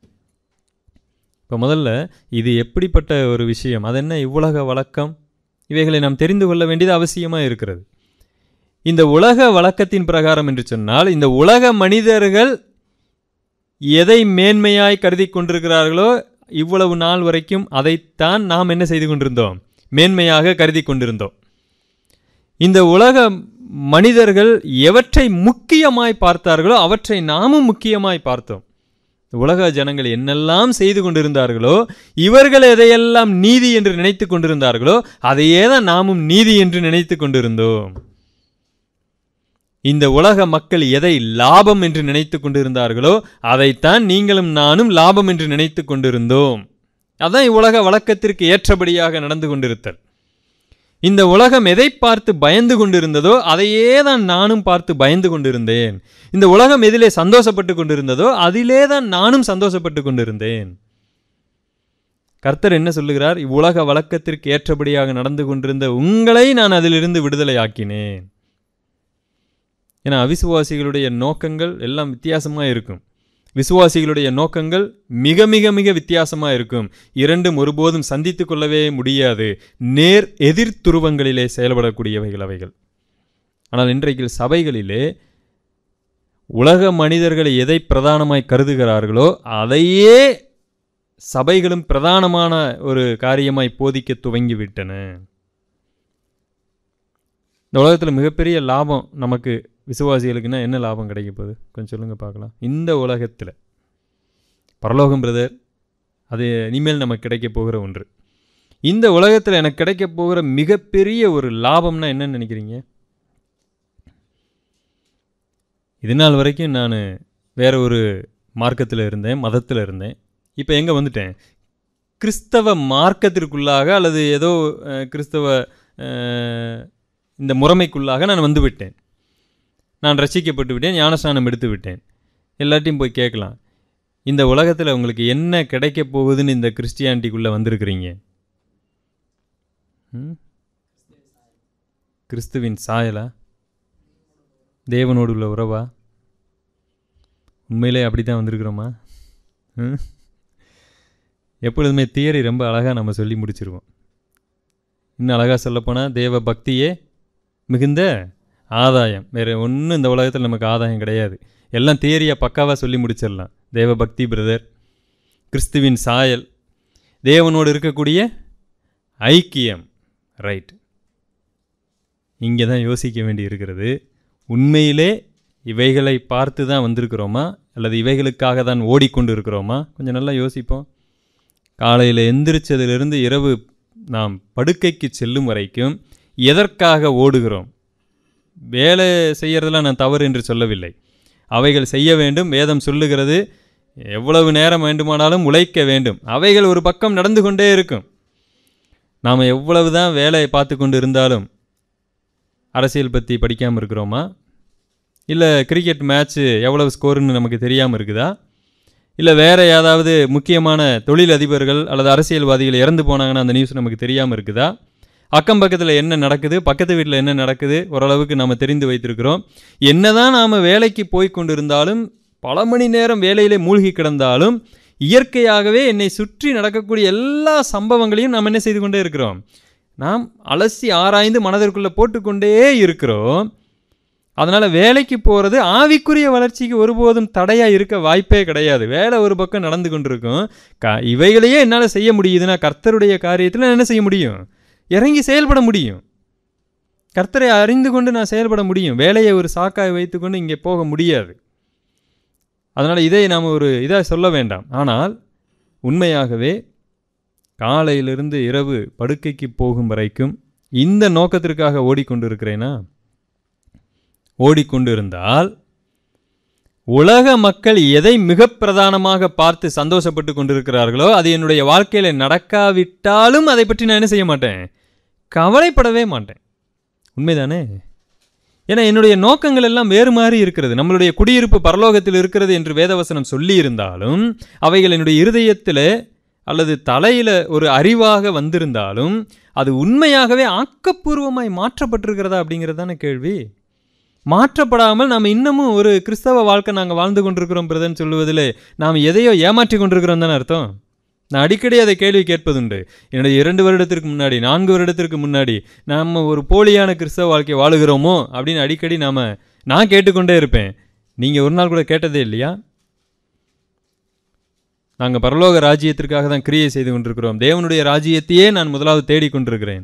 இப்போ முதல்ல இது எப்படிப்பட்ட ஒரு விஷயம் அது என்ன இவ்வுலக வழக்கம் இவைகளை நாம் தெரிந்து கொள்ள வேண்டியது அவசியமாக இருக்கிறது இந்த உலக வழக்கத்தின் பிரகாரம் என்று சொன்னால் இந்த உலக மனிதர்கள் எதை மேன்மையாய் கருதி கொண்டிருக்கிறார்களோ இவ்வளவு நாள் வரைக்கும் அதைத்தான் நாம் என்ன செய்து கொண்டிருந்தோம் மேன்மையாக கருதி கொண்டிருந்தோம் இந்த உலக மனிதர்கள் எவற்றை முக்கியமாய் பார்த்தார்களோ அவற்றை நாமும் முக்கியமாய் பார்த்தோம் உலக ஜனங்கள் என்னெல்லாம் செய்து கொண்டிருந்தார்களோ இவர்கள் எதையெல்லாம் நீதி என்று நினைத்து கொண்டிருந்தார்களோ அதையே தான் நாமும் நீதி என்று நினைத்து கொண்டிருந்தோம் இந்த உலக மக்கள் எதை லாபம் என்று நினைத்து கொண்டிருந்தார்களோ அதைத்தான் நீங்களும் நானும் லாபம் என்று நினைத்து கொண்டிருந்தோம் அதான் இவ்வுலக வழக்கத்திற்கு ஏற்றபடியாக நடந்து கொண்டிருத்தல் இந்த உலகம் எதை பார்த்து பயந்து கொண்டிருந்ததோ அதையே தான் நானும் பார்த்து பயந்து கொண்டிருந்தேன் இந்த உலகம் எதிலே சந்தோஷப்பட்டு கொண்டிருந்ததோ அதிலே தான் நானும் சந்தோஷப்பட்டு கொண்டிருந்தேன் கர்த்தர் என்ன சொல்லுகிறார் இவ்வுலக வழக்கத்திற்கு ஏற்றபடியாக நடந்து கொண்டிருந்த உங்களை நான் அதிலிருந்து விடுதலை ஆக்கினேன் ஏன்னா அவிசுவாசிகளுடைய நோக்கங்கள் எல்லாம் வித்தியாசமாக இருக்கும் விசுவாசிகளுடைய நோக்கங்கள் மிக மிக மிக வித்தியாசமாக இருக்கும் இரண்டும் ஒருபோதும் சந்தித்து கொள்ளவே முடியாது நேர் எதிர் துருவங்களிலே செயல்படக்கூடியவைகள் அவைகள் ஆனால் இன்றைக்கு சபைகளிலே உலக மனிதர்கள் எதை பிரதானமாய் கருதுகிறார்களோ அதையே சபைகளும் பிரதானமான ஒரு காரியமாய் போதிக்க துவங்கிவிட்டன இந்த உலகத்தில் மிகப்பெரிய லாபம் நமக்கு விசுவாசிகளுக்குன்னா என்ன லாபம் கிடைக்க போகுது கொஞ்சம் சொல்லுங்கள் பார்க்கலாம் இந்த உலகத்தில் பரலோகம் பிரதர் அது இனிமேல் நமக்கு கிடைக்க போகிற ஒன்று இந்த உலகத்தில் எனக்கு கிடைக்க போகிற மிகப்பெரிய ஒரு லாபம்னா என்னன்னு நினைக்கிறீங்க இது நாள் வரைக்கும் நான் வேற ஒரு மார்க்கத்தில் இருந்தேன் மதத்தில் இருந்தேன் இப்போ எங்கே வந்துட்டேன் கிறிஸ்தவ மார்க்கத்திற்குள்ளாக அல்லது ஏதோ அஹ், கிறிஸ்தவ அஹ், இந்த முறைமைக்குள்ளாக நான் வந்து விட்டேன் நான் ரசிக்கப்பட்டு விட்டேன் ஞானஸ்நானம் எடுத்து விட்டேன் எல்லாத்தையும் போய் கேட்கலாம் இந்த உலகத்தில் உங்களுக்கு என்ன கிடைக்க போகுதுன்னு இந்த கிறிஸ்டியானிட்டிக்குள்ளே வந்திருக்கிறீங்க ம்? கிறிஸ்துவின் சாயலா தேவனோடு உள்ள உறவா உண்மையிலே அப்படி தான் வந்திருக்கிறோமா ம்? எப்பொழுதுமே தியரி ரொம்ப அழகாக நம்ம சொல்லி முடிச்சிருவோம் இன்னும் அழகாக சொல்லப்போனால் தேவ பக்தியே மிகுந்த ஆதாயம் வேறு ஒன்றும் இந்த உலகத்தில் நமக்கு ஆதாயம் கிடையாது எல்லாம் தியரியாக பக்காவாக சொல்லி முடிச்சிடலாம் தேவ பக்தி பிரதர் கிறிஸ்துவின் சாயல் தேவனோடு இருக்கக்கூடிய ஐக்கியம் ரைட் இங்கே தான் யோசிக்க வேண்டி இருக்கிறது உண்மையிலே இவைகளை பார்த்து தான் வந்திருக்கிறோமா அல்லது இவைகளுக்காக தான் ஓடிக்கொண்டு இருக்கிறோமா கொஞ்சம் நல்லா யோசிப்போம் காலையில் எந்திரிச்சதிலிருந்து இரவு நாம் படுக்கைக்கு செல்லும் வரைக்கும் எதற்காக ஓடுகிறோம் வேலை செய்யறதெல்லாம் நான் தவறு என்று சொல்லவில்லை அவைகள் செய்ய வேண்டும் வேதம் சொல்லுகிறது எவ்வளவு நேரம் வேண்டுமானாலும் உழைக்க வேண்டும் அவைகள் ஒரு பக்கம் நடந்து கொண்டே இருக்கும் நாம் எவ்வளவு தான் வேலையை பார்த்து கொண்டு இருந்தாலும் அரசியல் பற்றி படிக்காமல் இருக்கிறோமா இல்லை கிரிக்கெட் மேட்ச்சு எவ்வளவு ஸ்கோருன்னு நமக்கு தெரியாமல் இருக்குதா இல்லை வேறு ஏதாவது முக்கியமான தொழில் அதிபர்கள் அல்லது அரசியல்வாதிகள் இறந்து போனாங்கன்னா அந்த நியூஸ் நமக்கு தெரியாமல் இருக்குதா அக்கம் பக்கத்தில் என்ன நடக்குது பக்கத்து வீட்டில் என்ன நடக்குது ஓரளவுக்கு நம்ம தெரிந்து வைத்திருக்கிறோம் என்னதான் நாம் வேலைக்கு போய் கொண்டிருந்தாலும் பல மணி நேரம் வேலையிலே மூழ்கி கிடந்தாலும் இயற்கையாகவே என்னை சுற்றி நடக்கக்கூடிய எல்லா சம்பவங்களையும் நாம் என்ன செய்து கொண்டே இருக்கிறோம் நாம் அலசி ஆராய்ந்து மனதிற்குள்ளே போட்டுக்கொண்டே இருக்கிறோம் அதனால் வேலைக்கு போகிறது ஆவிக்குரிய வளர்ச்சிக்கு ஒருபோதும் தடையாக இருக்க வாய்ப்பே கிடையாது வேலை ஒரு பக்கம் நடந்து கொண்டிருக்கும் க இவைகளையே என்னால் செய்ய முடியுதுன்னா கர்த்தருடைய காரியத்தில் நான் என்ன செய்ய முடியும் இறங்கி செயல்பட முடியும் கர்த்தரை அறிந்து கொண்டு நான் செயல்பட முடியும் வேலையை ஒரு சாக்காய் வைத்துக்கொண்டு இங்கே போக முடியாது அதனால் இதை நாம் ஒரு இதாக சொல்ல வேண்டாம் ஆனால் உண்மையாகவே காலையிலிருந்து இரவு படுக்கைக்கு போகும் வரைக்கும் இந்த நோக்கத்திற்காக ஓடிக்கொண்டிருக்கிறேனா ஓடிக்கொண்டிருந்தால் உலக மக்கள் எதை மிக பிரதானமாக பார்த்து சந்தோஷப்பட்டு கொண்டிருக்கிறார்களோ அது என்னுடைய வாழ்க்கையில் நடக்காவிட்டாலும் அதை பற்றி நான் என்ன செய்ய மாட்டேன் கவலைப்படவே மாட்டேன் உண்மைதானே ஏன்னா என்னுடைய நோக்கங்கள் எல்லாம் வேறு மாதிரி இருக்கிறது நம்மளுடைய குடியிருப்பு பரலோகத்தில் இருக்கிறது என்று வேதவசனம் சொல்லி இருந்தாலும் அவைகள் என்னுடைய இருதயத்தில் அல்லது தலையில் ஒரு அறிவாக வந்திருந்தாலும் அது உண்மையாகவே ஆக்கப்பூர்வமாய் மாற்றப்பட்டிருக்கிறதா அப்படிங்கிறது தானே கேள்வி மாற்றப்படாமல் நாம் இன்னமும் ஒரு கிறிஸ்தவ வாழ்க்கை நாங்கள் வாழ்ந்து கொண்டிருக்கிறோம் பிரதன் சொல்லுவதில் நாம் எதையோ ஏமாற்றி கொண்டிருக்கிறோம் தானே அர்த்தம் நான் அடிக்கடி அதை கேள்வி கேட்பதுண்டு என்னுடைய இரண்டு வருடத்திற்கு முன்னாடி நான்கு வருடத்திற்கு முன்னாடி நாம் ஒரு போலியான கிறிஸ்தவ வாழ்க்கை வாழுகிறோமோ அப்படின்னு அடிக்கடி நாம் நான் கேட்டுக்கொண்டே இருப்பேன் நீங்கள் ஒரு நாள் கூட கேட்டதே இல்லையா நாங்கள் பரலோக ராஜ்யத்திற்காக தான் கிரியை செய்து கொண்டிருக்கிறோம் தேவனுடைய ராஜ்யத்தையே நான் முதலாவது தேடிக்கொண்டிருக்கிறேன்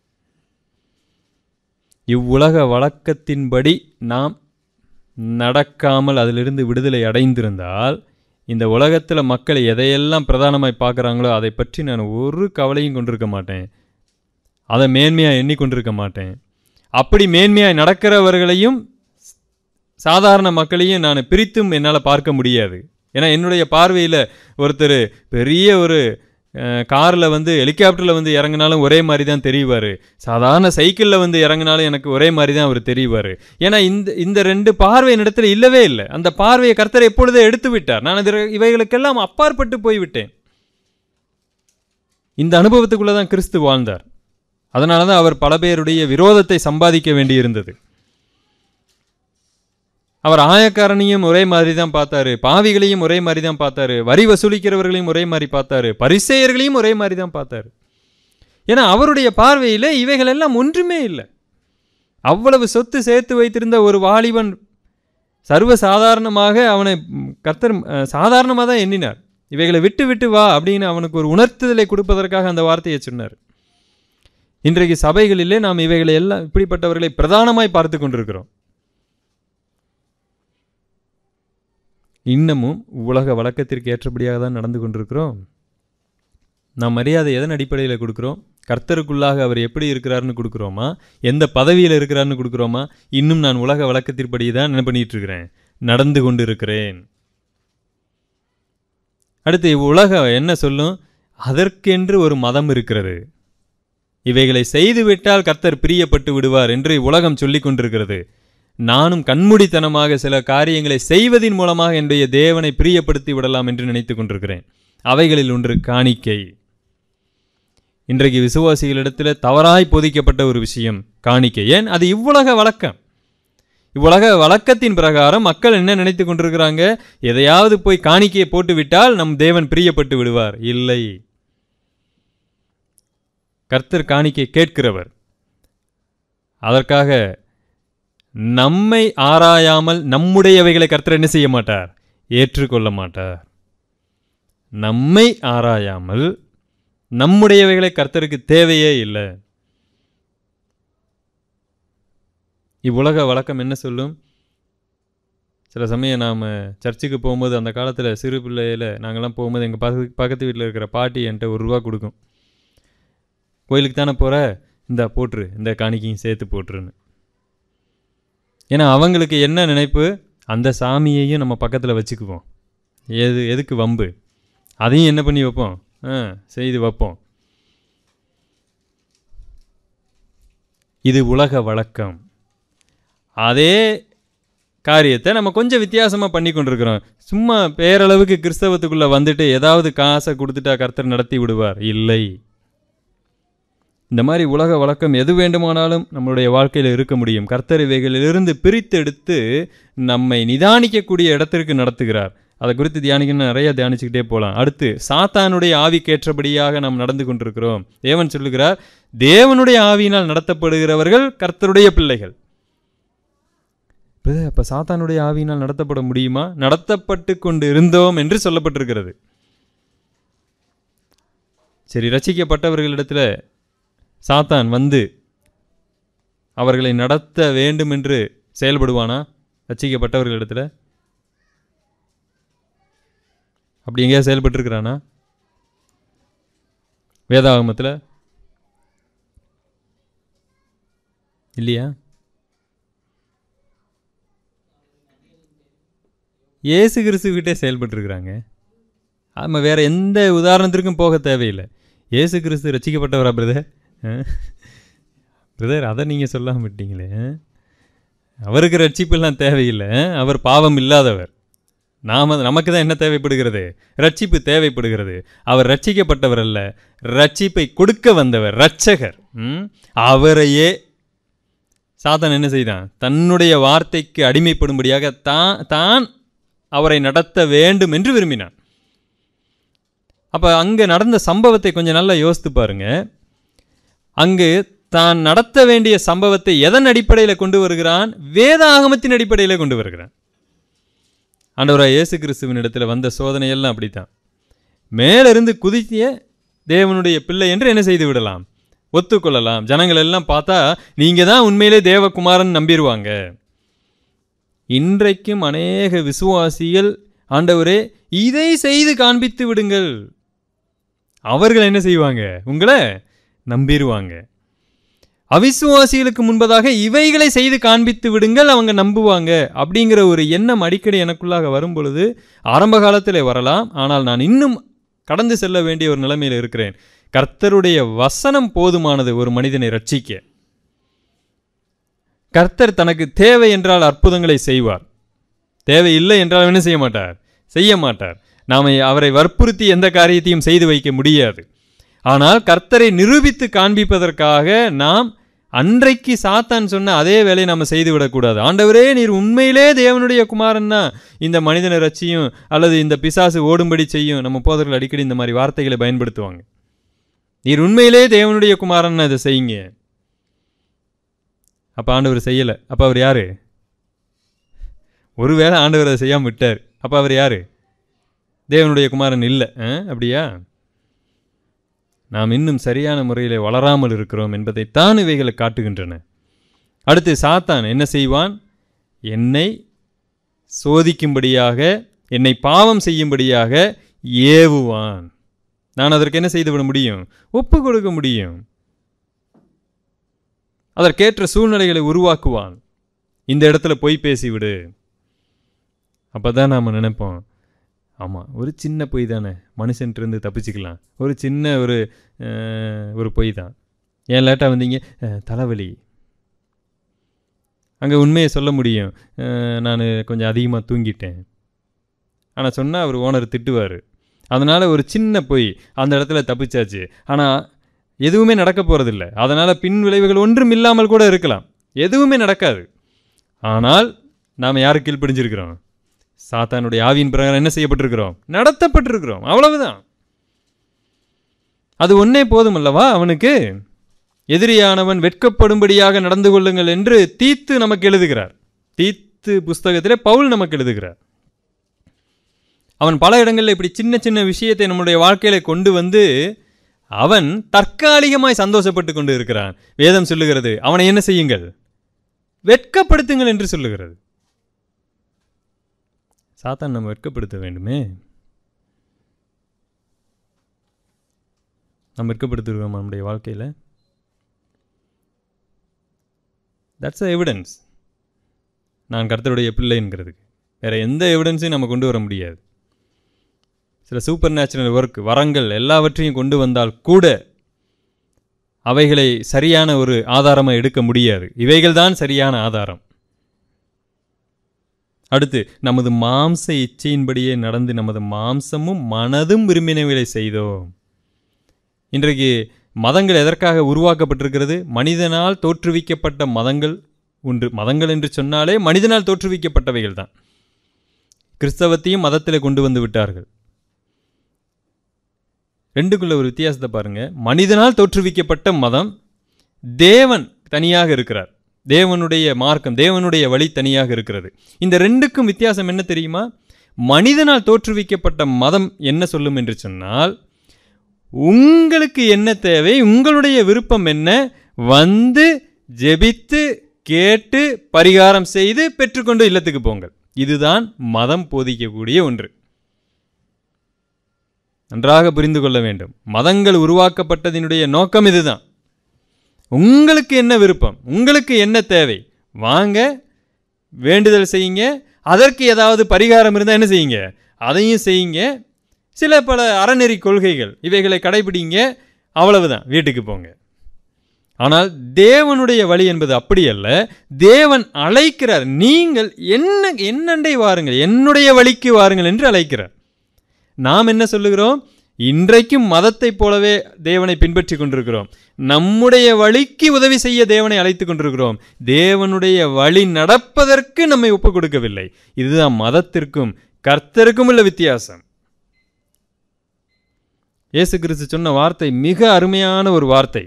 இவ்வுலக வழக்கத்தின்படி நாம் நடக்காமல் அதிலிருந்து விடுதலை அடைந்திருந்தால் இந்த உலகத்தில் மக்கள் எதையெல்லாம் பிரதானமாய் பார்க்குறாங்களோ அதை பற்றி நான் ஒரு கவலையும் கொண்டிருக்க மாட்டேன் அதை மேன்மையாக எண்ணிக்கொண்டிருக்க மாட்டேன் அப்படி மேன்மையாக நடக்கிறவர்களையும் சாதாரண மக்களையும் நான் பிரித்தும் என்னால் பார்க்க முடியாது ஏன்னா என்னுடைய பார்வையில் ஒருத்தர் பெரிய ஒரு காரில் வந்து ஹெலிகாப்டரில் வந்து இறங்கினாலும் ஒரே மாதிரி தான் தெரிவார் சாதாரண சைக்கிளில் வந்து இறங்கினாலும் எனக்கு ஒரே மாதிரி தான் அவர் தெரிவார் ஏன்னா இந்த இந்த ரெண்டு பார்வை என்னிடத்தில் இல்லவே இல்லை அந்த பார்வையை கர்த்தர் எப்பொழுதே எடுத்து விட்டார் நான் இது இவைகளுக்கெல்லாம் அப்பாற்பட்டு போய்விட்டேன் இந்த அனுபவத்துக்குள்ளே தான் கிறிஸ்து வாழ்ந்தார் அதனால தான் அவர் பல பேருடைய விரோதத்தை சம்பாதிக்க வேண்டியிருந்தது அவர் ஆயக்காரனையும் ஒரே மாதிரி தான் பார்த்தாரு பாவிகளையும் ஒரே மாதிரி தான் பார்த்தாரு வரி வசூலிக்கிறவர்களையும் ஒரே மாதிரி பார்த்தாரு பரிசெயர்களையும் ஒரே மாதிரி தான் பார்த்தாரு ஏன்னா அவருடைய பார்வையில் இவைகள் எல்லாம் ஒன்றுமே இல்லை அவ்வளவு சொத்து சேர்த்து வைத்திருந்த ஒரு வாலிபன் சர்வ சாதாரணமாக அவனை கர்த்தர் சாதாரணமாக தான் எண்ணினார் இவைகளை விட்டு விட்டு வா அப்படின்னு அவனுக்கு ஒரு உணர்த்துதலை கொடுப்பதற்காக அந்த வார்த்தையை சொன்னார் இன்றைக்கு சபைகளிலே நாம் இவைகளை எல்லாம் இப்படிப்பட்டவர்களை பிரதானமாய் பார்த்து கொண்டிருக்கிறோம் இன்னமும் உலக வழக்கத்திற்கு ஏற்றபடியாக தான் நடந்து கொண்டிருக்கிறோம் நாம் மரியாதை எதன் அடிப்படையில் கொடுக்குறோம் கர்த்தருக்குள்ளாக அவர் எப்படி இருக்கிறாருன்னு கொடுக்குறோமா எந்த பதவியில் இருக்கிறாருன்னு கொடுக்குறோமா இன்னும் நான் உலக வழக்கத்திற்படி தான் என்ன பண்ணிட்டு இருக்கிறேன் நடந்து கொண்டு இருக்கிறேன் அடுத்து உலகம் என்ன சொல்லும் அதற்கென்று ஒரு மதம் இருக்கிறது இவைகளை செய்துவிட்டால் கர்த்தர் பிரியப்பட்டு விடுவார் என்று உலகம் சொல்லிக் கொண்டிருக்கிறது நானும் கண்மூடித்தனமாக சில காரியங்களை செய்வதின் மூலமாக என்னுடைய தேவனை பிரியப்படுத்தி விடலாம் என்று நினைத்து கொண்டிருக்கிறேன் அவைகளில் ஒன்று காணிக்கை இன்றைக்கு விசுவாசிகளிடத்தில் தவறாய் போதிக்கப்பட்ட ஒரு விஷயம் காணிக்கை ஏன் அது இவ்வுலக வழக்கம் இவ்வுலக வழக்கத்தின் பிரகாரம் மக்கள் என்ன நினைத்து கொண்டிருக்கிறாங்க எதையாவது போய் காணிக்கையை போட்டு விட்டால் நம் தேவன் பிரியப்பட்டு விடுவார் இல்லை கர்த்தர் காணிக்கை கேட்கிறவர் அதற்காக நம்மை ஆராயாமல் நம்முடையவைகளை கர்த்தர் என்ன செய்ய மாட்டார் ஏற்றுக்கொள்ள மாட்டார் நம்மை ஆராயாமல் நம்முடையவைகளை கர்த்தருக்கு தேவையே இல்லை இவ்வுலக வழக்கம் என்ன சொல்லும் சில சமயம் நாம் சர்ச்சுக்கு போகும்போது அந்த காலத்தில் சிறு பிள்ளையில் நாங்கள்லாம் போகும்போது எங்கள் பக்கத்து பக்கத்து வீட்டில் இருக்கிற பாட்டி என்கிட்ட ஒரு ரூபா கொடுக்கும் கோயிலுக்கு தானே போகிற இந்தா போட்டுரு இந்த காணிக்கையும் சேர்த்து போட்டுருன்னு ஏன்னா அவங்களுக்கு என்ன நினைப்பு அந்த சாமியையும் நம்ம பக்கத்தில் வச்சுக்குவோம் எது எதுக்கு வம்பு அதையும் என்ன பண்ணி வைப்போம் ஆ செய்து வைப்போம் இது உலக வழக்கம் அதே காரியத்தை நம்ம கொஞ்சம் வித்தியாசமாக பண்ணி கொண்டிருக்கிறோம் சும்மா பேரளவுக்கு கிறிஸ்தவத்துக்குள்ளே வந்துட்டு ஏதாவது காசை கொடுத்துட்டா கர்த்தர் நடத்தி விடுவார் இல்லை இந்த மாதிரி உலக வழக்கம் எது வேண்டுமானாலும் நம்மளுடைய வாழ்க்கையில் இருக்க முடியும் கர்த்தர் இவைகளிலிருந்து பிரித்தெடுத்து நம்மை நிதானிக்கக்கூடிய இடத்திற்கு நடத்துகிறார் அதை குறித்து தியானிக்கணும் நிறைய தியானிச்சுக்கிட்டே போகலாம் அடுத்து சாத்தானுடைய ஆவிக்கேற்றபடியாக நாம் நடந்து கொண்டிருக்கிறோம் தேவன் சொல்லுகிறார் தேவனுடைய ஆவியினால் நடத்தப்படுகிறவர்கள் கர்த்தருடைய பிள்ளைகள் அப்போ சாத்தானுடைய ஆவியினால் நடத்தப்பட முடியுமா நடத்தப்பட்டு கொண்டு இருந்தோம் என்று சொல்லப்பட்டிருக்கிறது சரி ரசிக்கப்பட்டவர்களிடத்தில் சாத்தான் வந்து அவர்களை நடத்த வேண்டும் என்று செயல்படுவானா ரசிக்கப்பட்டவர்களிடத்தில் அப்படி எங்கேயாவது செயல்பட்டுருக்கிறானா வேதாகமத்தில் இல்லையா இயேசு கிறிஸ்துக்கிட்டே செயல்பட்டுருக்குறாங்க ஆமாம் வேறு எந்த உதாரணத்திற்கும் போக தேவையில்லை இயேசு கிறிஸ்து ரசிக்கப்பட்டவரா பிரதர் பிரதர் அதை நீங்கள் சொல்லாம விட்டீங்களே அவருக்கு ரட்சிப்பெல்லாம் தேவையில்லை அவர் பாவம் இல்லாதவர் நாம் நமக்கு தான் என்ன தேவைப்படுகிறது ரட்சிப்பு தேவைப்படுகிறது அவர் ரட்சிக்கப்பட்டவர் அல்ல ரட்சிப்பை கொடுக்க வந்தவர் ரட்சகர் ம்? அவரையே சாத்தான் என்ன செய்தான் தன்னுடைய வார்த்தைக்கு அடிமைப்படும்படியாக தான் தான் அவரை நடத்த வேண்டும் என்று விரும்பினான் அப்போ அங்கே நடந்த சம்பவத்தை கொஞ்சம் நல்லா யோசித்து பாருங்க அங்கு தான் நடத்த வேண்டிய சம்பவத்தை எதன் அடிப்படையில் கொண்டு வருகிறான் வேத ஆகமத்தின் அடிப்படையில் கொண்டு வருகிறான் ஆண்டவராக இயேசு கிறிஸ்துவின் இடத்துல வந்த சோதனையெல்லாம் அப்படித்தான் மேலிருந்து குதித்திய தேவனுடைய பிள்ளை என்று என்ன செய்து விடலாம் ஒத்துக்கொள்ளலாம் ஜனங்கள் எல்லாம் பார்த்தா நீங்கள் தான் உண்மையிலே தேவகுமாரன் நம்பிடுவாங்க இன்றைக்கும் அநேக விசுவாசிகள் ஆண்டவரே இதை செய்து காண்பித்து விடுங்கள் அவர்கள் என்ன செய்வாங்க உங்களை நம்பிடுவாங்க அவிசுவாசிகளுக்கு முன்பதாக இவைகளை செய்து காண்பித்து விடுங்கள் அவங்க நம்புவாங்க அப்படிங்கிற ஒரு எண்ணம் அடிக்கடி எனக்குள்ளாக வரும் பொழுது ஆரம்ப காலத்தில் வரலாம் ஆனால் நான் இன்னும் கடந்து செல்ல வேண்டிய ஒரு நிலைமையில் இருக்கிறேன் கர்த்தருடைய வசனம் போதுமானது ஒரு மனிதனை ரட்சிக்க கர்த்தர் தனக்கு தேவை என்றால் அற்புதங்களை செய்வார் தேவை இல்லை என்றால் என்ன செய்ய மாட்டார் செய்ய மாட்டார் நாம் அவரை வற்புறுத்தி எந்த காரியத்தையும் செய்து வைக்க முடியாது ஆனால் கர்த்தரை நிரூபித்து காண்பிப்பதற்காக நாம் அன்றைக்கு சாத்தான் சொன்ன அதே வேலையை நம்ம செய்து விடக்கூடாது ஆண்டவரே நீர் உண்மையிலே தேவனுடைய குமாரன்னா இந்த மனிதனை ரட்சியும் அல்லது இந்த பிசாசு ஓடும்படி செய்யும் நம்ம போதர்கள் அடிக்கடி இந்த மாதிரி வார்த்தைகளை பயன்படுத்துவாங்க நீர் உண்மையிலே தேவனுடைய குமாரன்னா இதை செய்யுங்க அப்போ ஆண்டவர் செய்யலை அப்போ அவர் யாரு ஒருவேளை ஆண்டவர் அதை செய்யாமல் விட்டார் அப்போ அவர் யாரு தேவனுடைய குமாரன் இல்லை ஆ? அப்படியா நாம் இன்னும் சரியான முறையில் வளராமல் இருக்கிறோம் என்பதைத்தான் இவைகளை காட்டுகின்றன அடுத்து சாத்தான் என்ன செய்வான் என்னை சோதிக்கும்படியாக என்னை பாவம் செய்யும்படியாக ஏவுவான் நான் அதற்கு என்ன செய்து விட முடியும் ஒப்பு கொடுக்க முடியும் அதற்கேற்ற சூழ்நிலைகளை உருவாக்குவான் இந்த இடத்துல பொய் பேசிவிடு அப்போ தான் நாம் நினைப்போம் ஆமாம் ஒரு சின்ன பொய் தானே மனுஷன்ட்டிருந்து தப்பிச்சுக்கலாம் ஒரு சின்ன ஒரு அஹ், ஒரு பொய் தான் ஏன் லேட்டாக வந்தீங்க அஹ், தலைவலி அங்கே உண்மையை சொல்ல முடியும் நான் கொஞ்சம் அதிகமாக தூங்கிட்டேன் ஆனால் சொன்னால் அவர் ஓனர் திட்டுவார் அதனால் ஒரு சின்ன பொய் அந்த இடத்துல தப்பிச்சாச்சு ஆனால் எதுவுமே நடக்க போகிறதில்ல அதனால் பின் விளைவுகள் ஒன்றும் இல்லாமல் கூட இருக்கலாம் எதுவுமே நடக்காது ஆனால் நாம் யாரு கீழ்ப்படிஞ்சிருக்கிறோம் சாத்தானுடைய ஆவியின் பிரகாரம் என்ன செய்யப்பட்டிருக்கிறோம் நடத்தப்பட்டிருக்கிறோம் அவ்வளவுதான் அது ஒன்னே போதும் அல்லவா அவனுக்கு எதிரியானவன் வெட்கப்படும்படியாக நடந்து கொள்ளுங்கள் என்று தீத்து நமக்கு எழுதுகிறார் தீத்து புஸ்தகத்திலே பவுல் நமக்கு எழுதுகிறார் அவன் பல இடங்களில் இப்படி சின்ன சின்ன விஷயத்தை நம்முடைய வாழ்க்கையில கொண்டு வந்து அவன் தற்காலிகமாய் சந்தோஷப்பட்டு கொண்டு இருக்கிறான் வேதம் சொல்லுகிறது அவனை என்ன செய்யுங்கள் வெட்கப்படுத்துங்கள் என்று சொல்லுகிறது சாத்தான் நம்ம வெட்கப்படுத்த வேண்டுமே நம்ம வெட்கப்படுத்திருக்கோம் நம்முடைய வாழ்க்கையில் தட்ஸ் அ எவிடன்ஸ் நான் கர்த்தருடைய பிள்ளைங்கிறதுக்கு வேறு எந்த எவிடன்ஸையும் நம்ம கொண்டு வர முடியாது சில சூப்பர் நேச்சுரல் ஒர்க் வரங்கள் எல்லாவற்றையும் கொண்டு வந்தால் கூட அவைகளை சரியான ஒரு ஆதாரமாக எடுக்க முடியாது இவைகள்தான் சரியான ஆதாரம் அடுத்து நமது மாம்ச இச்சையின்படியே நடந்து நமது மாம்சமும் மனதும் விரும்பினவைகளை செய்தோம் இன்றைக்கு மதங்கள் எதற்காக உருவாக்கப்பட்டிருக்கிறது மனிதனால் தோற்றுவிக்கப்பட்ட மதங்கள் உண்டு மதங்கள் என்று சொன்னாலே மனிதனால் தோற்றுவிக்கப்பட்டவைகள் தான் கிறிஸ்தவத்தையும் மதத்தில் கொண்டு வந்து விட்டார்கள் ரெண்டுக்குள்ள ஒரு வித்தியாசத்தை பாருங்க மனிதனால் தோற்றுவிக்கப்பட்ட மதம் தேவன் தனியாக இருக்கிறார் தேவனுடைய மார்க்கம் தேவனுடைய வழி தனியாக இருக்கிறது இந்த ரெண்டுக்கும் வித்தியாசம் என்ன தெரியுமா மனிதனால் தோற்றுவிக்கப்பட்ட மதம் என்ன சொல்லும் என்று சொன்னால் உங்களுக்கு என்ன தேவை உங்களுடைய விருப்பம் என்ன வந்து ஜெபித்து கேட்டு பரிகாரம் செய்து பெற்றுக்கொண்டு இல்லத்துக்கு போங்கள் இதுதான் மதம் போதிக்கக்கூடிய ஒன்று நன்றாக புரிந்து கொள்ள வேண்டும் மதங்கள் உருவாக்கப்பட்டதினுடைய நோக்கம் இதுதான் உங்களுக்கு என்ன விருப்பம் உங்களுக்கு என்ன தேவை வாங்க வேண்டுதல் செய்யுங்க அதற்கு ஏதாவது பரிகாரம் இருந்தால் என்ன செய்யுங்க அதையும் செய்யுங்க சில பல அறநெறி கொள்கைகள் இவைகளை கடைபிடிங்க அவ்வளவுதான் வீட்டுக்கு போங்க ஆனால் தேவனுடைய வழி என்பது அப்படி அல்ல தேவன் அழைக்கிறார் நீங்கள் என்ன என்னண்டை வாருங்கள் என்னுடைய வழிக்கு வாருங்கள் என்று அழைக்கிறார் நாம் என்ன சொல்லுகிறோம் இன்றைக்கும் மதத்தைப் போலவே தேவனை பின்பற்றி கொண்டிருக்கிறோம் நம்முடைய வழிக்கு உதவி செய்ய தேவனை அழைத்து கொண்டிருக்கிறோம் தேவனுடைய வழி நடப்பதற்கு நம்மை ஒப்புக் கொடுக்கவில்லை இதுதான் மதத்திற்கும் கர்த்தருக்கும் உள்ள வித்தியாசம் இயேசு கிறிஸ்து சொன்ன வார்த்தை மிக அருமையான ஒரு வார்த்தை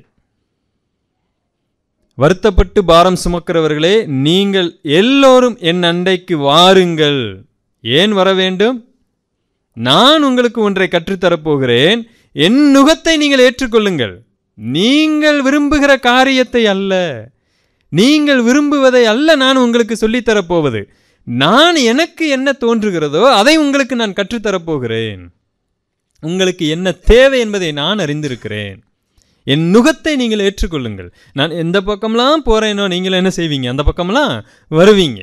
வருத்தப்பட்டு பாரம் சுமக்கிறவர்களே நீங்கள் எல்லோரும் என் அண்டைக்கு வாருங்கள் ஏன் வர வேண்டும் நான் உங்களுக்கு ஒன்றை கற்றுத்தரப்போகிறேன் என் நுகத்தை நீங்கள் ஏற்றுக்கொள்ளுங்கள் நீங்கள் விரும்புகிற காரியத்தை அல்ல நீங்கள் விரும்புவதை அல்ல நான் உங்களுக்கு சொல்லித்தரப்போவது நான் எனக்கு என்ன தோன்றுகிறதோ அதை உங்களுக்கு நான் கற்றுத்தரப்போகிறேன் உங்களுக்கு என்ன தேவை என்பதை நான் அறிந்திருக்கிறேன் என் நுகத்தை நீங்கள் ஏற்றுக்கொள்ளுங்கள் நான் எந்த பக்கம்லாம் போகிறேனோ நீங்கள் என்ன செய்வீங்க அந்த பக்கம்லாம் வருவீங்க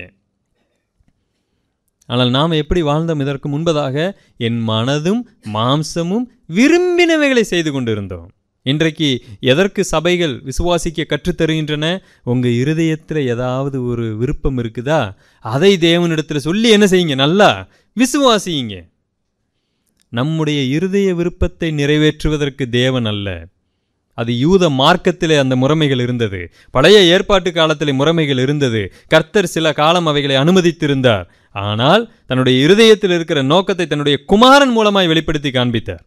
ஆனால் நாம் எப்படி வாழ்ந்தோம் இதற்கு முன்பதாக என் மனதும் மாம்சமும் விரும்பினவைகளை செய்து கொண்டிருந்தோம் இன்றைக்கு எதற்கு சபைகள் விசுவாசிக்க கற்றுத்தருகின்றன உங்கள் இருதயத்தில் ஏதாவது ஒரு விருப்பம் இருக்குதா அதை தேவனிடத்தில் சொல்லி என்ன செய்யுங்க நல்லா விசுவாசியுங்க நம்முடைய இருதய விருப்பத்தை நிறைவேற்றுவதற்கு தேவன் அல்ல அது யூத மார்க்கத்திலே அந்த முறைமைகள் இருந்தது பழைய ஏற்பாட்டு காலத்திலே முறைமைகள் இருந்தது கர்த்தர் சில காலம் அவைகளை அனுமதித்திருந்தார் ஆனால் தன்னுடைய இருதயத்தில் இருக்கிற நோக்கத்தை தன்னுடைய குமாரன் மூலமாய் வெளிப்படுத்தி காண்பித்தார்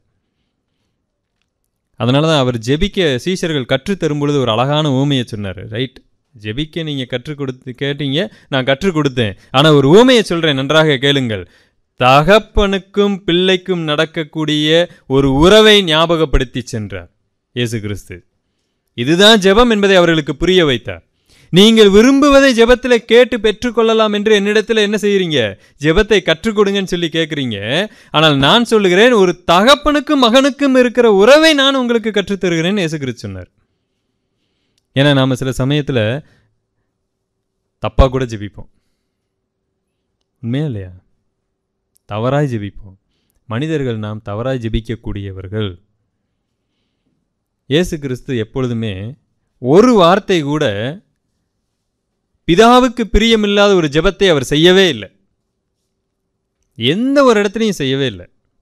அதனால தான் அவர் ஜெபிக்க சீஷர்கள் கற்றுத்தரும் பொழுது ஒரு அழகான ஊமையை சொன்னார் ரைட் ஜெபிக்க நீங்கள் கற்றுக் கொடுத்து கேட்டீங்க நான் கற்றுக் கொடுத்தேன் ஆனால் ஒரு ஊமையை சொல்கிறேன் நன்றாக கேளுங்கள் தகப்பனுக்கும் பிள்ளைக்கும் நடக்கக்கூடிய ஒரு உறவை ஞாபகப்படுத்தி சென்றார் இயேசு கிறிஸ்து இதுதான் ஜெபம் என்பதை அவர்களுக்கு புரிய வைத்தார் நீங்கள் விரும்புவதை ஜெபத்தில் கேட்டு பெற்றுக்கொள்ளலாம் என்று என்னிடத்தில் என்ன செய்கிறீங்க ஜெபத்தை கற்றுக் கொடுங்கன்னு சொல்லி கேட்குறீங்க ஆனால் நான் சொல்லுகிறேன் ஒரு தகப்பனுக்கும் மகனுக்கும் இருக்கிற உறவை நான் உங்களுக்கு கற்றுத்தருகிறேன் இயேசு கிறிஸ்து சொன்னார் ஏன்னா நாம் சில சமயத்தில் தப்பாக கூட ஜெபிப்போம் உண்மையா இல்லையா தவறாய் ஜெபிப்போம் மனிதர்கள் நாம் தவறாய் ஜெபிக்கக்கூடியவர்கள் இயேசு கிறிஸ்து எப்பொழுதுமே ஒரு வார்த்தை கூட பிதாவுக்கு பிரியமில்லாத ஒரு ஜெபத்தை அவர் செய்யவே இல்லை எந்த ஒரு இடத்துலையும் செய்யவே இல்லை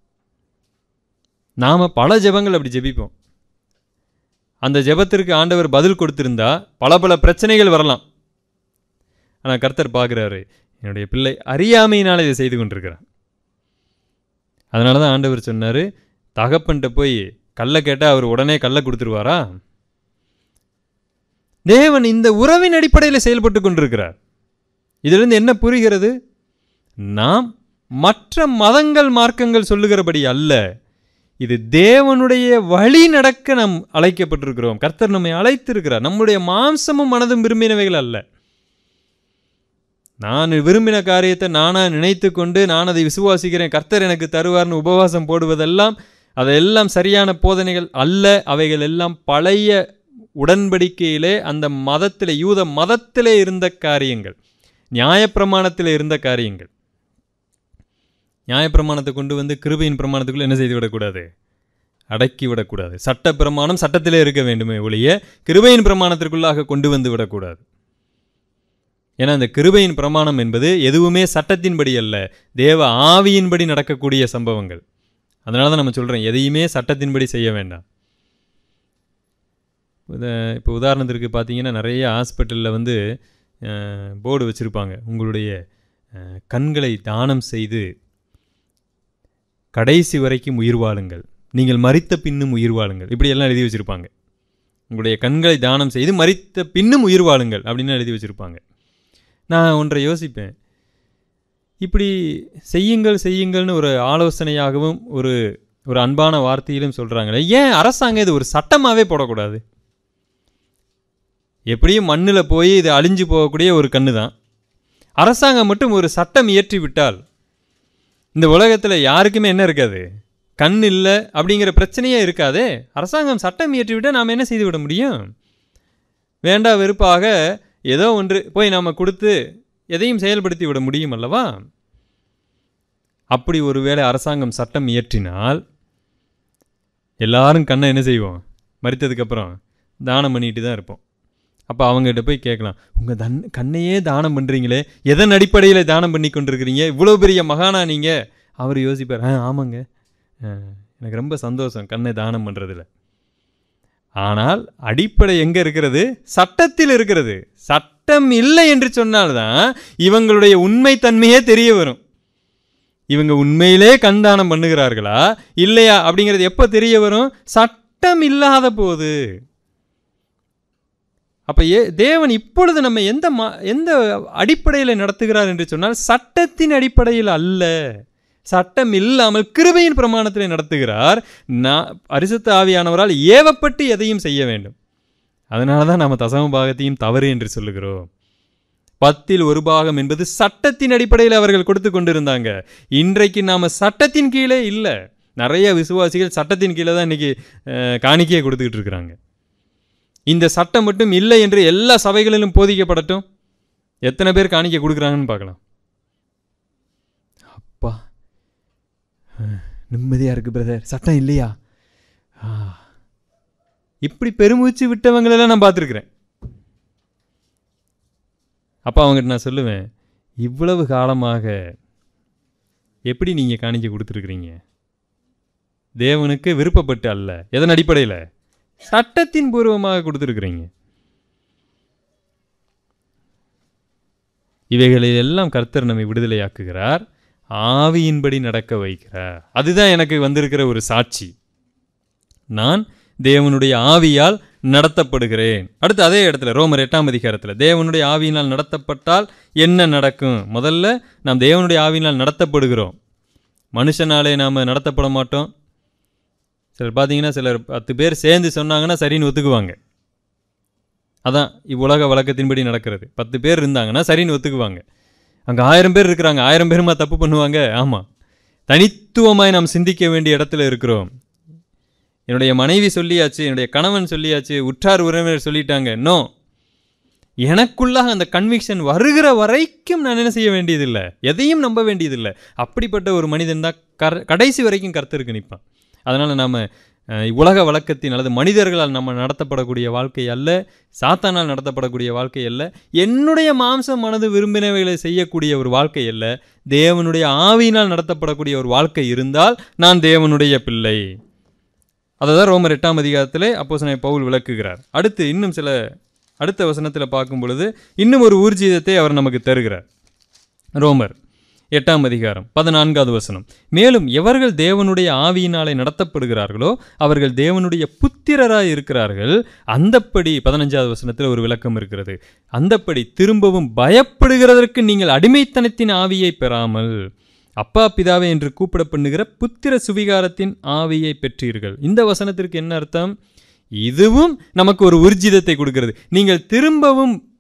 நாம் பல ஜெபங்கள் அப்படி ஜெபிப்போம் அந்த ஜெபத்திற்கு ஆண்டவர் பதில் கொடுத்திருந்தா பல பல பிரச்சனைகள் வரலாம் ஆனால் கர்த்தர் பார்க்குறாரு என்னுடைய பிள்ளை அறியாமையினால் இதை செய்து கொண்டிருக்கிறான் அதனால தான் ஆண்டவர் சொன்னார் தகப்பன்ட்ட போய் கல்லை கேட்டால் அவர் உடனே கல்லை கொடுத்துருவாரா தேவன் இந்த உறவின் அடிப்படையில் செயல்பட்டு கொண்டிருக்கிறார் இதிலிருந்து என்ன புரிகிறது நாம் மற்ற மதங்கள் மார்க்கங்கள் சொல்லுகிறபடி அல்ல இது தேவனுடைய வழி நடக்க நாம் அழைக்கப்பட்டிருக்கிறோம் கர்த்தர் நம்மை அழைத்திருக்கிறார் நம்முடைய மாம்சமும் மனதும் விரும்பினவைகள் அல்ல நான் விரும்பின காரியத்தை நானாக நினைத்து கொண்டு நான் அதை விசுவாசிக்கிறேன் கர்த்தர் எனக்கு தருவார்னு உபவாசம் போடுவதெல்லாம் அதெல்லாம் சரியான போதனைகள் அல்ல அவைகள் எல்லாம் பழைய உடன்படிக்கையிலே அந்த மதத்திலே யூத மதத்திலே இருந்த காரியங்கள் நியாயப்பிரமாணத்தில் இருந்த காரியங்கள் நியாயப்பிரமாணத்தை கொண்டு வந்து கிருபையின் பிரமாணத்துக்குள்ள என்ன செய்து விடக்கூடாது அடக்கி விடக்கூடாது சட்ட பிரமாணம் சட்டத்திலே இருக்க வேண்டுமே ஒழிய கிருபையின் பிரமாணத்திற்குள்ளாக கொண்டு வந்து விடக்கூடாது ஏன்னா இந்த கிருபையின் பிரமாணம் என்பது எதுவுமே சட்டத்தின்படி அல்ல தேவ ஆவியின்படி நடக்கக்கூடிய சம்பவங்கள் அதனால தான் நம்ம சொல்கிறோம் எதையுமே சட்டத்தின்படி செய்ய வேண்டாம் இப்போ உதாரணத்திற்கு பார்த்தீங்கன்னா நிறைய ஹாஸ்பிட்டலில் வந்து போர்டு வச்சுருப்பாங்க உங்களுடைய அஹ், கண்களை தானம் செய்து கடைசி வரைக்கும் உயிர் வாழுங்கள் நீங்கள் மரித்த பின்னும் உயிர் வாழுங்கள் இப்படி எல்லாம் எழுதி வச்சுருப்பாங்க உங்களுடைய கண்களை தானம் செய்து மரித்த பின்னும் உயிர் வாழுங்கள் அப்படின்னு எழுதி வச்சுருப்பாங்க நான் ஒன்றை யோசிப்பேன் இப்படி செய்யுங்கள் செய்யுங்கள்னு ஒரு ஆலோசனையாகவும் ஒரு ஒரு அன்பான வார்த்தையிலும் சொல்கிறாங்களே ஏன் அரசாங்கம் இது ஒரு சட்டமாகவே போடக்கூடாது எப்படியும் மண்ணில் போய் இது அழிஞ்சு போகக்கூடிய ஒரு கண்ணு தான் அரசாங்கம் மட்டும் ஒரு சட்டம் இயற்றி விட்டால் இந்த உலகத்தில் யாருக்குமே என்ன இருக்காது கண் இல்லை அப்படிங்கிற பிரச்சனையே இருக்காதே அரசாங்கம் சட்டம் இயற்றி விட்டால் நாம் என்ன செய்து விட முடியும் வேண்டா வெறுப்பாக ஏதோ ஒன்று போய் நாம் கொடுத்து எதையும் செயல்படுத்தி விட முடியும் அல்லவா அப்படி ஒருவேளை அரசாங்கம் சட்டம் இயற்றினால் எல்லாரும் கண்ணை என்ன செய்வோம் மறித்ததுக்கப்புறம் தானம் பண்ணிட்டு தான் இருப்போம் அப்போ அவங்ககிட்ட போய் கேட்கலாம் உங்கள் தன் கண்ணையே தானம் பண்ணுறீங்களே எதன் அடிப்படையில் தானம் பண்ணி கொண்டிருக்கிறீங்க இவ்வளோ பெரிய மகானா நீங்கள் அவர் யோசிப்பார் ஆ ஆமாங்க ஆ, எனக்கு ரொம்ப சந்தோஷம் கண்ணை தானம் பண்ணுறதுல ஆனால் அடிப்படை எங்கே இருக்கிறது சட்டத்தில் இருக்கிறது சட்டம் இல்லை என்று சொன்னால்தான் இவங்களுடைய உண்மைத்தன்மையே தெரிய வரும் இவங்க உண்மையிலே கண் தானம் பண்ணுகிறார்களா இல்லையா அப்படிங்கிறது எப்போ தெரிய வரும் சட்டம் இல்லாத போது அப்ப ஏ தேவன் இப்பொழுது நம்ம எந்த மா எந்த அடிப்படையில் நடத்துகிறார் என்று சொன்னால் சட்டத்தின் அடிப்படையில் அல்ல சட்டம் இல்லாமல் கிருபையின் பிரமாணத்தில் நடத்துகிறார் நான் பரிசுத்த ஆவியானவரால் ஏவப்பட்டு எதையும் செய்ய வேண்டும் அதனால தான் நம்ம தசம பாகத்தையும் தவறு என்று சொல்லுகிறோம் பத்தில் ஒரு பாகம் என்பது சட்டத்தின் அடிப்படையில் அவர்கள் கொடுத்து கொண்டிருந்தாங்க இன்றைக்கு நாம சட்டத்தின் கீழே இல்லை நிறைய விசுவாசிகள் சட்டத்தின் கீழே தான் இன்னைக்கு அஹ், காணிக்கையை கொடுத்துக்கிட்டு இருக்கிறாங்க இந்த சட்டம் மட்டும் இல்லை என்று எல்லா சபைகளிலும் போதிக்கப்படட்டும் எத்தனை பேர் காணிக்கை கொடுக்குறாங்கன்னு பார்க்கலாம் அப்பா அஹ், நிம்மதியா இருக்கு பிரதர் சட்டம் இல்லையா ஆ. இப்படி பெருமூச்சு விட்டவங்களெல்லாம் நான் பார்த்துருக்குறேன் அப்போ அவங்ககிட்ட நான் சொல்லுவேன் இவ்வளவு காலமாக எப்படி நீங்கள் காணிக்கை கொடுத்துருக்குறீங்க தேவனுக்கு விருப்பப்பட்டு அல்ல எதன் அடிப்படையில் சட்டத்தின் பூர்வமாக கொடுத்துருக்குறீங்க இவைகளில் எல்லாம் கர்த்தர் நம்மை விடுதலையாக்குகிறார் ஆவியின்படி நடக்க வைக்கிறார் அதுதான் எனக்கு வந்திருக்கிற ஒரு சாட்சி நான் தேவனுடைய ஆவியால் நடத்தப்படுகிறேன் அடுத்து அதே இடத்துல ரோமர் எட்டாம் அதிகாரத்தில் தேவனுடைய ஆவியினால் நடத்தப்பட்டால் என்ன நடக்கும் முதல்ல நாம் தேவனுடைய ஆவியினால் நடத்தப்படுகிறோம் மனுஷனாலே நாம் நடத்தப்பட மாட்டோம் சிலர் பார்த்தீங்கன்னா சிலர் பத்து பேர் சேர்ந்து சொன்னாங்கன்னா சரின்னு ஒத்துக்குவாங்க அதான் இவ்வுலக வழக்கத்தின்படி நடக்கிறது பத்து பேர் இருந்தாங்கன்னா சரின்னு ஒத்துக்குவாங்க அங்கே ஆயிரம் பேர் இருக்கிறாங்க ஆயிரம் பேருமா தப்பு பண்ணுவாங்க ஆமாம் தனித்துவமாய் நாம் சிந்திக்க வேண்டிய இடத்துல இருக்கிறோம் என்னுடைய மனைவி சொல்லியாச்சு என்னுடைய கணவன் சொல்லியாச்சு உற்றார் உறவினர் சொல்லிட்டாங்க நோ எனக்குள்ளாக அந்த கன்விக்ஷன் வருகிற வரைக்கும் நான் என்ன செய்ய வேண்டியதில்லை எதையும் நம்ப வேண்டியதில்லை அப்படிப்பட்ட ஒரு மனிதன் தான் கர் கடைசி வரைக்கும் கர்த்தருக்கு நிற்பான் அதனால் நாம் உலக வழக்கத்தின் அல்லது மனிதர்களால் நம்ம நடத்தப்படக்கூடிய வாழ்க்கை அல்ல சாத்தானால் நடத்தப்படக்கூடிய வாழ்க்கை அல்ல என்னுடைய மாம்சம் மனது விரும்பினவைகளை செய்யக்கூடிய ஒரு வாழ்க்கை அல்ல தேவனுடைய ஆவியினால் நடத்தப்படக்கூடிய ஒரு வாழ்க்கை இருந்தால் நான் தேவனுடைய பிள்ளை அதை தான் ரோமர் எட்டாம் அதிகாரத்திலே அப்போ பவுல் விளக்குகிறார் அடுத்து இன்னும் சில அடுத்த வசனத்தில் பார்க்கும் பொழுது இன்னும் ஒரு ஊர்ஜிதத்தை அவர் நமக்கு தருகிறார் ரோமர் எட்டாம் அதிகாரம் பதினான்காவது வசனம் மேலும் எவர்கள் தேவனுடைய ஆவியினாலே நடத்தப்படுகிறார்களோ அவர்கள் தேவனுடைய புத்திரராய் இருக்கிறார்கள் அந்தப்படி பதினஞ்சாவது வசனத்தில் ஒரு விளக்கம் இருக்கிறது அந்தப்படி திரும்பவும் பயப்படுகிறதற்கு நீங்கள் அடிமைத்தனத்தின் ஆவியை பெறாமல் அப்பா பிதாவே என்று கூப்பிட பண்ணுகிற புத்திர சுவிகாரத்தின் ஆவியை பெற்றீர்கள் இந்த வசனத்திற்கு என்ன அர்த்தம் இதுவும் நமக்கு ஒரு உர்ஜிதத்தை கொடுக்கிறது நீங்கள் திரும்பவும்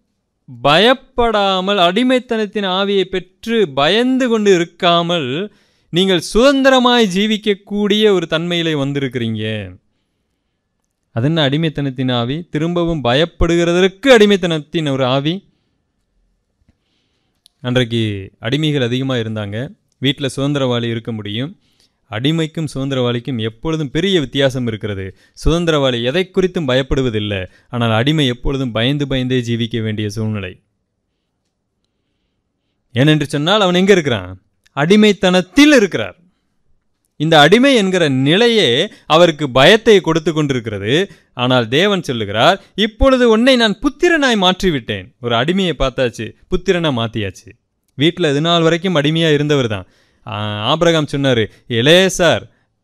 பயப்படாமல் அடிமைத்தனத்தின் ஆவியை பெற்று பயந்து கொண்டு இருக்காமல் நீங்கள் சுதந்திரமாய் ஜீவிக்கக்கூடிய ஒரு தன்மையிலே வந்திருக்கிறீங்க அது என்ன அடிமைத்தனத்தின் ஆவி திரும்பவும் பயப்படுகிறதற்கு அடிமைத்தனத்தின் ஒரு ஆவி அன்றைக்கு அடிமைகள் அதிகமாக இருந்தாங்க வீட்டில் சுதந்திரவாளி இருக்க முடியும் அடிமைக்கும் சுதந்திரவாளிக்கும் எப்பொழுதும் பெரிய வித்தியாசம் இருக்கிறது சுதந்திரவாளி எதை குறித்தும் பயப்படுவதில்லை ஆனால் அடிமை எப்பொழுதும் பயந்து பயந்தே ஜீவிக்க வேண்டிய சூழ்நிலை ஏனென்று சொன்னால் அவன் எங்கே இருக்கிறான் அடிமைத்தனத்தில் இருக்கிறார் இந்த அடிமை என்கிற நிலையே அவருக்கு பயத்தை கொடுத்து கொண்டிருக்கிறது ஆனால் தேவன் சொல்லுகிறார் இப்பொழுது உன்னை நான் புத்திரனாய் மாற்றிவிட்டேன் ஒரு அடிமையை பார்த்தாச்சு புத்திரனா மாற்றியாச்சு வீட்டில் இது நாள் வரைக்கும் அடிமையாக இருந்தவர் தான் ஆபிரகாம் சொன்னார் இளையசார்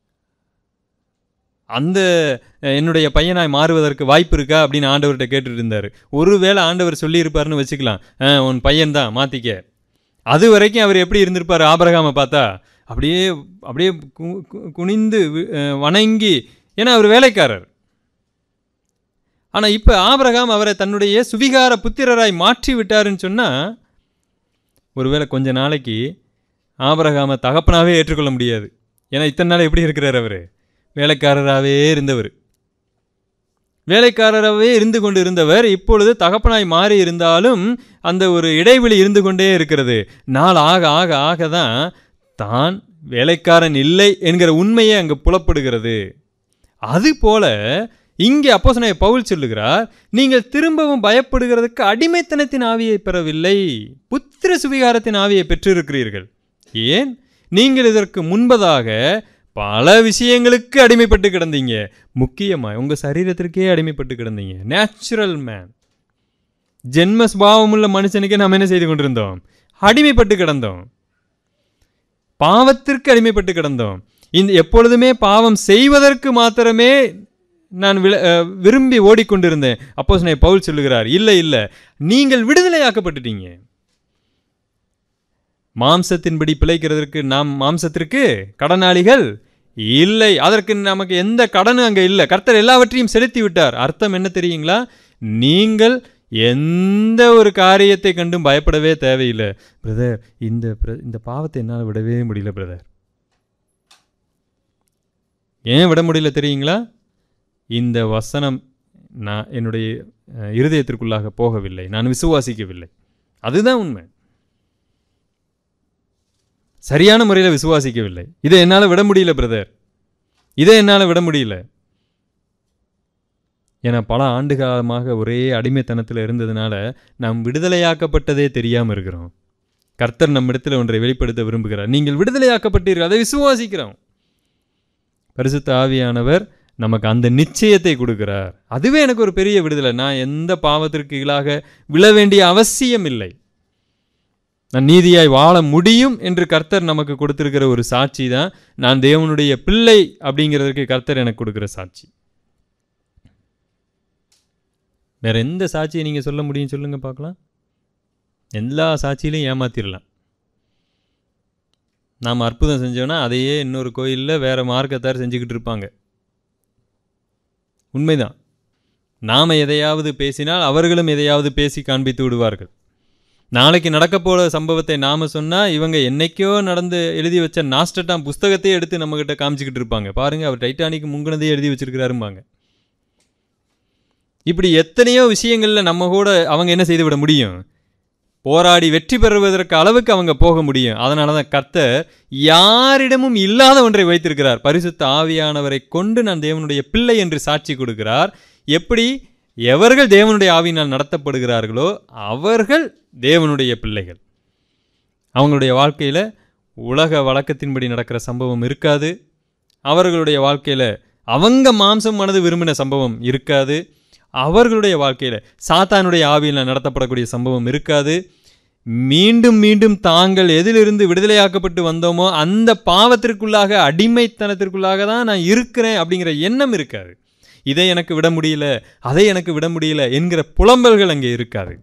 அந்த அஹ், என்னுடைய பையனாய் மாறுவதற்கு வாய்ப்பு இருக்கா அப்படின்னு ஆண்டவர்கிட்ட கேட்டுட்டு இருந்தார் ஒருவேளை ஆண்டவர் சொல்லியிருப்பாருன்னு வச்சுக்கலாம் "ஆ, உன் பையன்தான் மாற்றிக்க அது வரைக்கும் அவர் எப்படி இருந்திருப்பார் ஆபிரகாமை பார்த்தா அப்படியே அப்படியே கு- கு- குனிந்து வி- அஹ், வணங்கி ஏன்னா அவர் வேலைக்காரர் ஆனால் இப்போ ஆபிரகாம் அவரை தன்னுடைய சுவிகார புத்திரராய் மாற்றி விட்டாருன்னு சொன்னால் ஒருவேளை கொஞ்ச நாளைக்கு ஆபிரகாமை தகப்பனாவே ஏற்றுக்கொள்ள முடியாது ஏன்னா இத்தனை நாள் எப்படி இருக்கிறார் அவர் வேலைக்காரராகவே இருந்தவர் வேலைக்காரராகவே இருந்து கொண்டு இருந்தவர் இப்பொழுது தகப்பனாய் மாறி இருந்தாலும் அந்த ஒரு இடைவெளி இருந்து கொண்டே இருக்கிறது நாள் ஆக ஆக ஆக தான் தான் வேலைக்காரன் இல்லை என்கிற உண்மையே அங்கு புலப்படுகிறது அதுபோல இங்கே அப்போஸ்தலனாகிய பவுல் சொல்லுகிறார் நீங்கள் திரும்பவும் பயப்படுகிறதுக்கு அடிமைத்தனத்தின் ஆவியை பெறவில்லை புத்திர சுவிகாரத்தின் ஆவியை பெற்றிருக்கிறீர்கள் ஏன் நீங்கள் இதற்கு முன்பதாக பல விஷயங்களுக்கு அடிமைப்பட்டு கிடந்தீங்க முக்கியமாக உங்கள் சரீரத்திற்கே அடிமைப்பட்டு கிடந்தீங்க நேச்சுரல் மேன் ஜென்ம சுபாவமுள்ள மனுஷனுக்கே நாம் என்ன செய்து கொண்டிருந்தோம் அடிமைப்பட்டு கிடந்தோம் பாவத்திற்கு அடிமைப்பட்டு கிடந்தோம் இந்த எப்பொழுதுமே பாவம் செய்வதற்கு மாத்திரமே நான் விள அஹ், விரும்பி ஓடிக்கொண்டிருந்தேன் அப்போ பவுல் சொல்லுகிறார் இல்லை இல்லை நீங்கள் விடுதலையாக்கப்பட்டுட்டீங்க மாம்சத்தின்படி பிழைக்கிறதற்கு நாம் மாம்சத்திற்கு கடனாளிகள் இல்லை அதற்கு நமக்கு எந்த கடனும் அங்கே இல்லை கர்த்தர் எல்லாவற்றையும் செலுத்தி விட்டார் அர்த்தம் என்ன தெரியுங்களா நீங்கள் எந்த ஒரு காரியத்தை கண்டும் பயப்படவே தேவையில்லை பிரதர் இந்த பிர- இந்த பாவத்தை என்னால் விடவே முடியல பிரதர் ஏன் விட முடியல தெரியுங்களா இந்த வசனம் நான் என்னுடைய அஹ், இருதயத்திற்குள்ளாக போகவில்லை நான் விசுவாசிக்கவில்லை அதுதான் உண்மை சரியான முறையில் விசுவாசிக்கவில்லை இதை என்னால் விட முடியல பிரதர் இதை என்னால் விட முடியல ஏன்னா பல ஆண்டு காலமாக ஒரே அடிமைத்தனத்தில் இருந்ததுனால நாம் விடுதலையாக்கப்பட்டதே தெரியாமல் இருக்கிறோம் கர்த்தர் நம்மிடத்தில் ஒன்றை வெளிப்படுத்த விரும்புகிறார் நீங்கள் விடுதலையாக்கப்பட்டீர்கள் அதை விசுவாசிக்கிறோம் பரிசுத்த ஆவியானவர் நமக்கு அந்த நிச்சயத்தை கொடுக்கிறார் அதுவே எனக்கு ஒரு பெரிய விடுதலை நான் எந்த பாவத்திற்கு கீழாக விழ வேண்டிய அவசியம் இல்லை நான் நீதியாய் வாழ முடியும் என்று கர்த்தர் நமக்கு கொடுத்திருக்கிற ஒரு சாட்சி தான் நான் தேவனுடைய பிள்ளை அப்படிங்கிறதுக்கு கர்த்தர் எனக்கு கொடுக்கிற சாட்சி வேற எந்த சாட்சியை நீங்கள் சொல்ல முடியும் சொல்லுங்க பார்க்கலாம் எல்லா சாட்சியிலையும் ஏமாத்திரலாம் நாம் அற்புதம் செஞ்சோன்னா அதையே இன்னொரு கோயிலில் வேற மார்க்கத்தார் செஞ்சுக்கிட்டு இருப்பாங்க உண்மைதான் நாம் எதையாவது பேசினால் அவர்களும் எதையாவது பேசி காண்பித்து விடுவார்கள் நாளைக்கு நடக்க போகிற சம்பவத்தை நாம் சொன்னால் இவங்க என்னைக்கோ நடந்து எழுதி வச்ச நாஸ்டட்டாம் புஸ்தகத்தையே எடுத்து நம்மக்கிட்ட காமிச்சிக்கிட்டு இருப்பாங்க பாருங்க அவர் டைட்டானிக் முங்கினதே எழுதி வச்சிருக்கிறாரும்பாங்க இப்படி எத்தனையோ விஷயங்களில் நம்ம கூட அவங்க என்ன செய்து விட முடியும் போராடி வெற்றி பெறுவதற்கு அளவுக்கு அவங்க போக முடியும் அதனால தான் கர்த்தர் யாரிடமும் இல்லாத ஒன்றை வைத்திருக்கிறார் பரிசுத்த ஆவியானவரை கொண்டு நான் தேவனுடைய பிள்ளை என்று சாட்சி கொடுக்கிறார் எப்படி எவர்கள் தேவனுடைய ஆவியினால் நடத்தப்படுகிறார்களோ அவர்கள் தேவனுடைய பிள்ளைகள் அவங்களுடைய வாழ்க்கையில் உலக வழக்கத்தின்படி நடக்கிற சம்பவம் இருக்காது அவர்களுடைய வாழ்க்கையில் அவங்க மாம்சம் மனது விரும்பின சம்பவம் இருக்காது அவர்களுடைய வாழ்க்கையில் சாத்தானுடைய ஆவியில் நடத்தப்படக்கூடிய சம்பவம் இருக்காது மீண்டும் மீண்டும் தாங்கள் எதிலிருந்து விடுதலையாக்கப்பட்டு வந்தோமோ அந்த பாவத்திற்குள்ளாக அடிமைத்தனத்திற்குள்ளாக தான் நான் இருக்கிறேன் அப்படிங்கிற எண்ணம் இருக்காது இதை எனக்கு விட முடியல அதை எனக்கு விட முடியல என்கிற புலம்பல்கள் அங்கே இருக்காது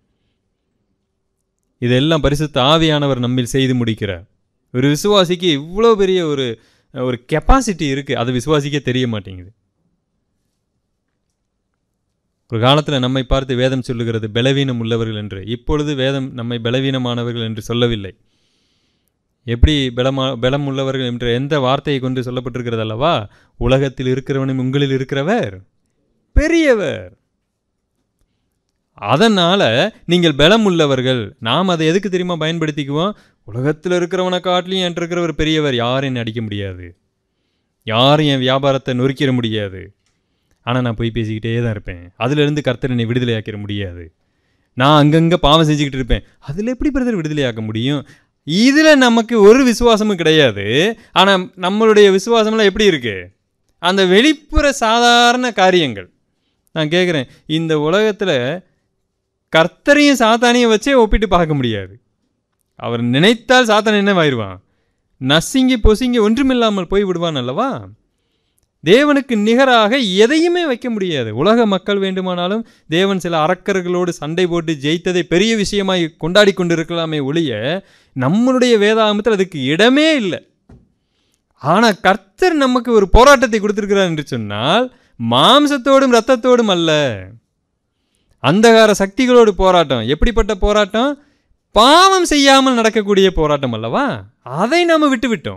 இதெல்லாம் பரிசுத்த ஆவியானவர் நம்மில் செய்து முடிக்கிறார் ஒரு விசுவாசிக்கு இவ்வளோ பெரிய ஒரு ஒரு கெப்பாசிட்டி இருக்குது அது விசுவாசிக்க தெரிய மாட்டேங்குது ஒரு காலத்தில் நம்மை பார்த்து வேதம் சொல்லுகிறது பலவீனம் உள்ளவர்கள் என்று இப்பொழுது வேதம் நம்மை பலவீனமானவர்கள் என்று சொல்லவில்லை எப்படி பலமா பலம் உள்ளவர்கள் என்ற எந்த வார்த்தையை கொண்டு சொல்லப்பட்டிருக்கிறது அல்லவா உலகத்தில் இருக்கிறவனும் உங்களில் இருக்கிறவர் பெரியவர் அதனால நீங்கள் பலம் உள்ளவர்கள் நாம் அதை எதுக்கு தெரியுமா பயன்படுத்திக்குவோம் உலகத்தில் இருக்கிறவனை காட்டிலையும் என்கிட்ட இருக்கிறவர் பெரியவர் யாரையும் அடிக்க முடியாது யாரும் என் வியாபாரத்தை நொறுக்கிட முடியாது ஆனால் நான் போய் பேசிக்கிட்டே தான் இருப்பேன் அதிலிருந்து கர்த்தர் என்னை விடுதலையாக்கிட முடியாது நான் அங்கங்கே பாவம் செஞ்சுக்கிட்டு இருப்பேன் அதில் எப்படி பிரதர் விடுதலையாக்க முடியும் இதில் நமக்கு ஒரு விசுவாசமும் கிடையாது ஆனால் நம்மளுடைய விசுவாசம்லாம் எப்படி இருக்கு அந்த வெளிப்புற சாதாரண காரியங்கள் நான் கேட்குறேன் இந்த உலகத்தில் கர்த்தரையும் சாத்தானையும் வச்சே ஒப்பிட்டு பார்க்க முடியாது அவர் நினைத்தால் சாத்தான் என்னவாயிருவான் நசுங்கி பொசுங்கி ஒன்றுமில்லாமல் போய் விடுவான் அல்லவா தேவனுக்கு நிகராக எதையுமே வைக்க முடியாது உலக மக்கள் வேண்டுமானாலும் தேவன் சில அரக்கர்களோடு சண்டை போட்டு ஜெயித்ததை பெரிய விஷயமாய் கொண்டாடி கொண்டிருக்கலாமே ஒழிய நம்மளுடைய வேதாகமத்தில் அதுக்கு இடமே இல்லை ஆனால் கர்த்தர் நமக்கு ஒரு போராட்டத்தை கொடுத்திருக்கிறார் என்று சொன்னால் மாம்சத்தோடும் இரத்தத்தோடும் அல்ல அந்தகார சக்திகளோடு போராட்டம் எப்படிப்பட்ட போராட்டம் பாவம் செய்யாமல் நடக்கக்கூடிய போராட்டம் அல்லவா அதை நாம் விட்டுவிட்டோம்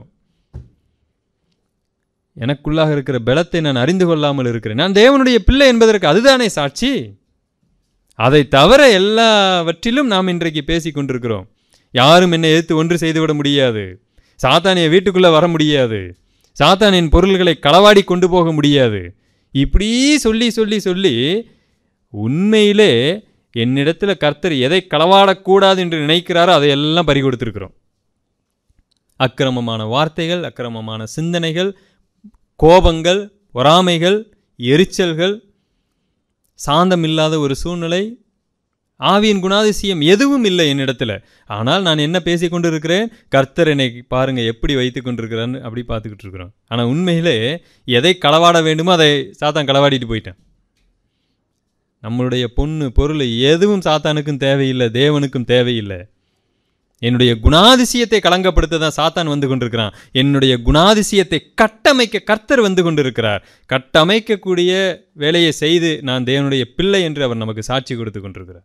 எனக்குள்ளாக இருக்கிற பலத்தை நான் அறிந்து கொள்ளாமல் இருக்கிறேன் நான் தேவனுடைய பிள்ளை என்பதற்கு அதுதானே சாட்சி அதை தவிர எல்லாவற்றிலும் நாம் இன்றைக்கு பேசி கொண்டிருக்கிறோம் யாரும் என்னை எதிர்த்து ஒன்று செய்துவிட முடியாது சாத்தானிய வீட்டுக்குள்ளே வர முடியாது சாத்தானின் பொருள்களை களவாடி கொண்டு போக முடியாது இப்படி சொல்லி சொல்லி சொல்லி உண்மையிலே என்னிடத்தில் கர்த்தர் எதை களவாடக்கூடாது என்று நினைக்கிறாரோ அதையெல்லாம் பறி கொடுத்துருக்குறோம் அக்கிரமமான வார்த்தைகள் அக்கிரமமான சிந்தனைகள் கோபங்கள் பொறாமைகள் எரிச்சல்கள் சாந்தம் இல்லாத ஒரு சூழ்நிலை ஆவியின் குணாதிசயம் எதுவும் இல்லை என்னிடத்துல ஆனால் நான் என்ன பேசி கொண்டிருக்கிறேன் கர்த்தர் என்னை பாருங்க எப்படி வைத்து கொண்டிருக்கிறான்னு அப்படி பார்த்துக்கிட்டு இருக்கிறோம் ஆனால் உண்மையிலே எதை களவாட வேண்டுமோ அதை சாத்தான் களவாடிட்டு போயிட்டேன் நம்மளுடைய பொண்ணு பொருள் எதுவும் சாத்தானுக்கும் தேவையில்லை தேவனுக்கும் தேவையில்லை என்னுடைய குணாதிசயத்தை களங்கப்படுத்த தான் சாத்தான் வந்து கொண்டிருக்கிறான் என்னுடைய குணாதிசயத்தை கட்டமைக்க கர்த்தர் வந்து கொண்டிருக்கிறார் கட்டமைக்கக்கூடிய வேலையை செய்து நான் தேவனுடைய பிள்ளை என்று அவர் நமக்கு சாட்சி கொடுத்து கொண்டிருக்கிறார்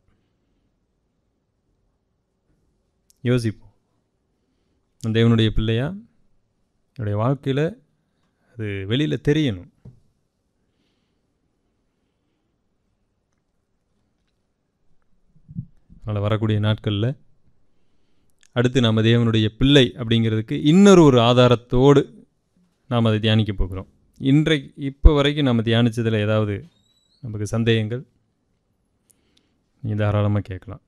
யோசிப்போம் நான் தேவனுடைய பிள்ளையா என்னுடைய வாழ்க்கையில் அது வெளியில் தெரியணும் அதனால் வரக்கூடிய நாட்களில் அடுத்து நாம் தேவனுடைய பிள்ளை அப்படிங்கிறதுக்கு இன்னொரு ஒரு ஆதாரத்தோடு நாம் அதை தியானிக்க போகிறோம் இன்றைக்கு இப்போ வரைக்கும் நம்ம தியானித்ததில் ஏதாவது நமக்கு சந்தேகங்கள் நீங்கள் தாராளமாக கேட்கலாம்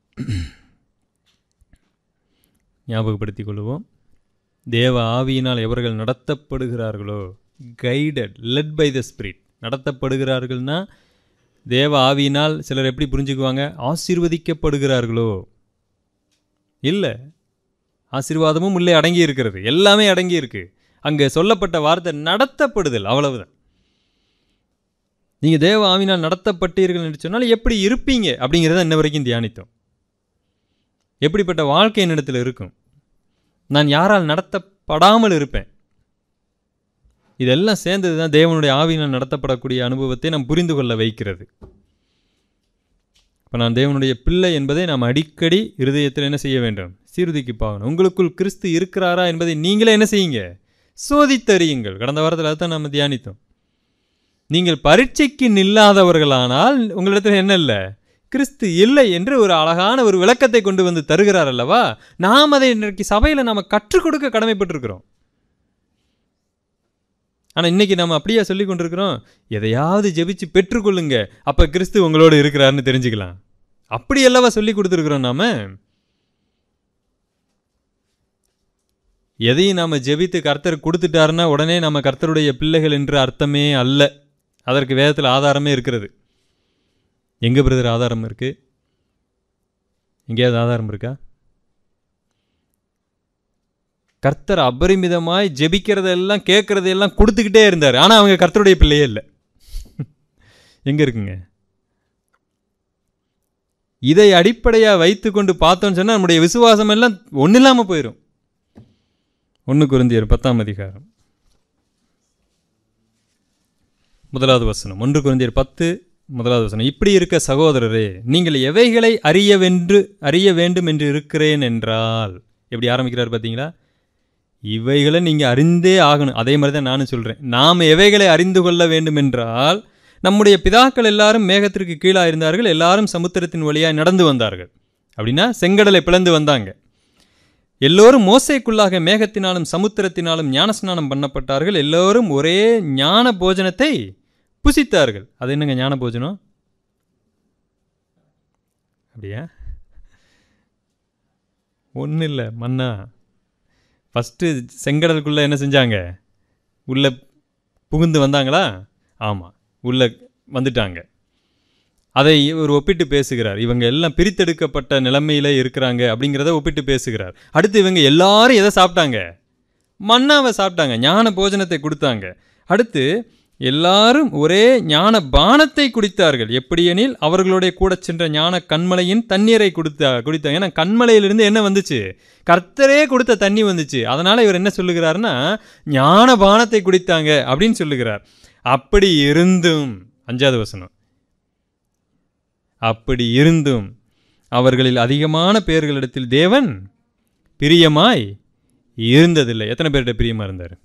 ஞாபகப்படுத்திக் கொள்வோம் தேவ ஆவியினால் எவர்கள் நடத்தப்படுகிறார்களோ guided led by the spirit நடத்தப்படுகிறார்கள்னா தேவ ஆவியினால் சிலர் எப்படி புரிஞ்சுக்குவாங்க ஆசீர்வதிக்கப்படுகிறார்களோ இல்லை ஆசீர்வாதமும் உள்ளே அடங்கி இருக்கிறது எல்லாமே அடங்கி இருக்கு அங்கே சொல்லப்பட்ட வார்த்தை நடத்தப்படுதல் அவ்வளவுதான் நீங்கள் தேவ ஆவினால் நடத்தப்பட்டீர்கள் என்று சொன்னால் எப்படி இருப்பீங்க அப்படிங்கிறத இன்ன வரைக்கும் தியானித்தோம் எப்படிப்பட்ட வாழ்க்கை என்னிடத்தில் இருக்கும் நான் யாரால் நடத்தப்படாமல் இருப்பேன் இதெல்லாம் சேர்ந்தது தான் தேவனுடைய ஆவியினால் நடத்தப்படக்கூடிய அனுபவத்தை நாம் புரிந்து கொள்ள வைக்கிறது இப்போ நான் தேவனுடைய பிள்ளை என்பதை நாம் அடிக்கடி இருதயத்தில் என்ன செய்ய வேண்டும் சீர்திக்கு பார்க்கணும் உங்களுக்குள் கிறிஸ்து இருக்கிறாரா என்பதை நீங்களே என்ன செய்யுங்க சோதித்தறியுங்கள் கடந்த வாரத்தில் அதுதான் நம்ம தியானித்தோம் நீங்கள் பரீட்சைக்கு நில்லாதவர்களானால் உங்களிடத்தில் என்ன இல்லை கிறிஸ்து இல்லை என்று ஒரு அழகான ஒரு விளக்கத்தை கொண்டு வந்து தருகிறார் அல்லவா நாம் அதை இன்றைக்கு சபையில் நாம் கற்றுக் கொடுக்க கடமைப்பட்டிருக்கிறோம் ஆனால் இன்னைக்கு நம்ம அப்படியா சொல்லி கொண்டிருக்கிறோம் எதையாவது ஜெபிச்சு பெற்றுக்கொள்ளுங்க அப்போ கிறிஸ்து உங்களோடு இருக்கிறாருன்னு தெரிஞ்சுக்கலாம் அப்படி அல்லவா சொல்லி கொடுத்துருக்குறோம் நாம எதையும் நாம் ஜெபித்து கர்த்தர் கொடுத்துட்டாருன்னா உடனே நம்ம கர்த்தருடைய பிள்ளைகள் என்று அர்த்தமே அல்ல அதற்கு வேதத்தில் ஆதாரமே இருக்கிறது எங்கே பிரதர் ஆதாரம் இருக்கு எங்கேயாவது ஆதாரம் இருக்கா கர்த்தர் அபரிமிதமாய் ஜெபிக்கிறதெல்லாம் கேட்குறதெல்லாம் கொடுத்துக்கிட்டே இருந்தார் ஆனால் அவங்க கர்த்தருடைய பிள்ளையே இல்லை எங்கே இருக்குங்க இதை அடிப்படையாக வைத்துக்கொண்டு பார்த்தோன்னு சொன்னால் நம்முடைய விசுவாசம் எல்லாம் ஒன்றும் இல்லாமல் போயிடும் ஒன்று குருந்தியர் பத்தாம் அதிகாரம் முதலாவது வசனம் ஒன்று குருந்தியர் பத்து முதலாவது வசனம் இப்படி இருக்க சகோதரரே நீங்கள் எவைகளை அறியவென்று அறிய வேண்டும் என்று இருக்கிறேன் என்றால் எப்படி ஆரம்பிக்கிறார் பார்த்தீங்களா இவைகளை நீங்கள் அறிந்தே ஆகணும் அதே மாதிரி தான் நானும் சொல்கிறேன் நாம் எவைகளை அறிந்து கொள்ள வேண்டும் என்றால் நம்முடைய பிதாக்கள் எல்லாரும் மேகத்திற்கு கீழாக இருந்தார்கள் எல்லாரும் சமுத்திரத்தின் வழியாக நடந்து வந்தார்கள் அப்படின்னா செங்கடலை பிளந்து வந்தாங்க எல்லோரும் மோசைக்குள்ளாக மேகத்தினாலும் சமுத்திரத்தினாலும் ஞானஸ்நானம் பண்ணப்பட்டார்கள் எல்லோரும் ஒரே ஞான போஜனத்தை புசித்தார்கள் அது என்னங்க ஞான போஜனம் அப்படியா ஒன்றும் இல்லை மன்னா ஃபஸ்ட்டு செங்கடலுக்குள்ளே என்ன செஞ்சாங்க உள்ளே புகுந்து வந்தாங்களா ஆமாம் உள்ளே வந்துட்டாங்க அதை இவர் ஒப்பிட்டு பேசுகிறார் இவங்க எல்லாம் பிரித்தெடுக்கப்பட்ட நிலைமையில இருக்கிறாங்க அப்படிங்கிறத ஒப்பிட்டு பேசுகிறார் அடுத்து இவங்க எல்லாரும் எதை சாப்பிட்டாங்க மன்னாவை சாப்பிட்டாங்க ஞான போஜனத்தை கொடுத்தாங்க அடுத்து எல்லாரும் ஒரே ஞான பானத்தை குடித்தார்கள் எப்படியெனில் அவர்களுடைய கூட சென்ற ஞான கண்மலையின் தண்ணீரை குடித்தா குடித்தாங்க ஏன்னா கண்மலையிலிருந்து என்ன வந்துச்சு கர்த்தரே கொடுத்த தண்ணி வந்துச்சு அதனால இவர் என்ன சொல்லுகிறாருன்னா ஞான பானத்தை குடித்தாங்க அப்படின்னு சொல்லுகிறார் அப்படி இருந்தும் அஞ்சாவது வசனம் அப்படி இருந்தும் அவர்களில் அதிகமான பேர்களிடத்தில் தேவன் பிரியமாய் இருந்ததில்லை எத்தனை பேர்கிட்ட பிரியமா இருந்தார்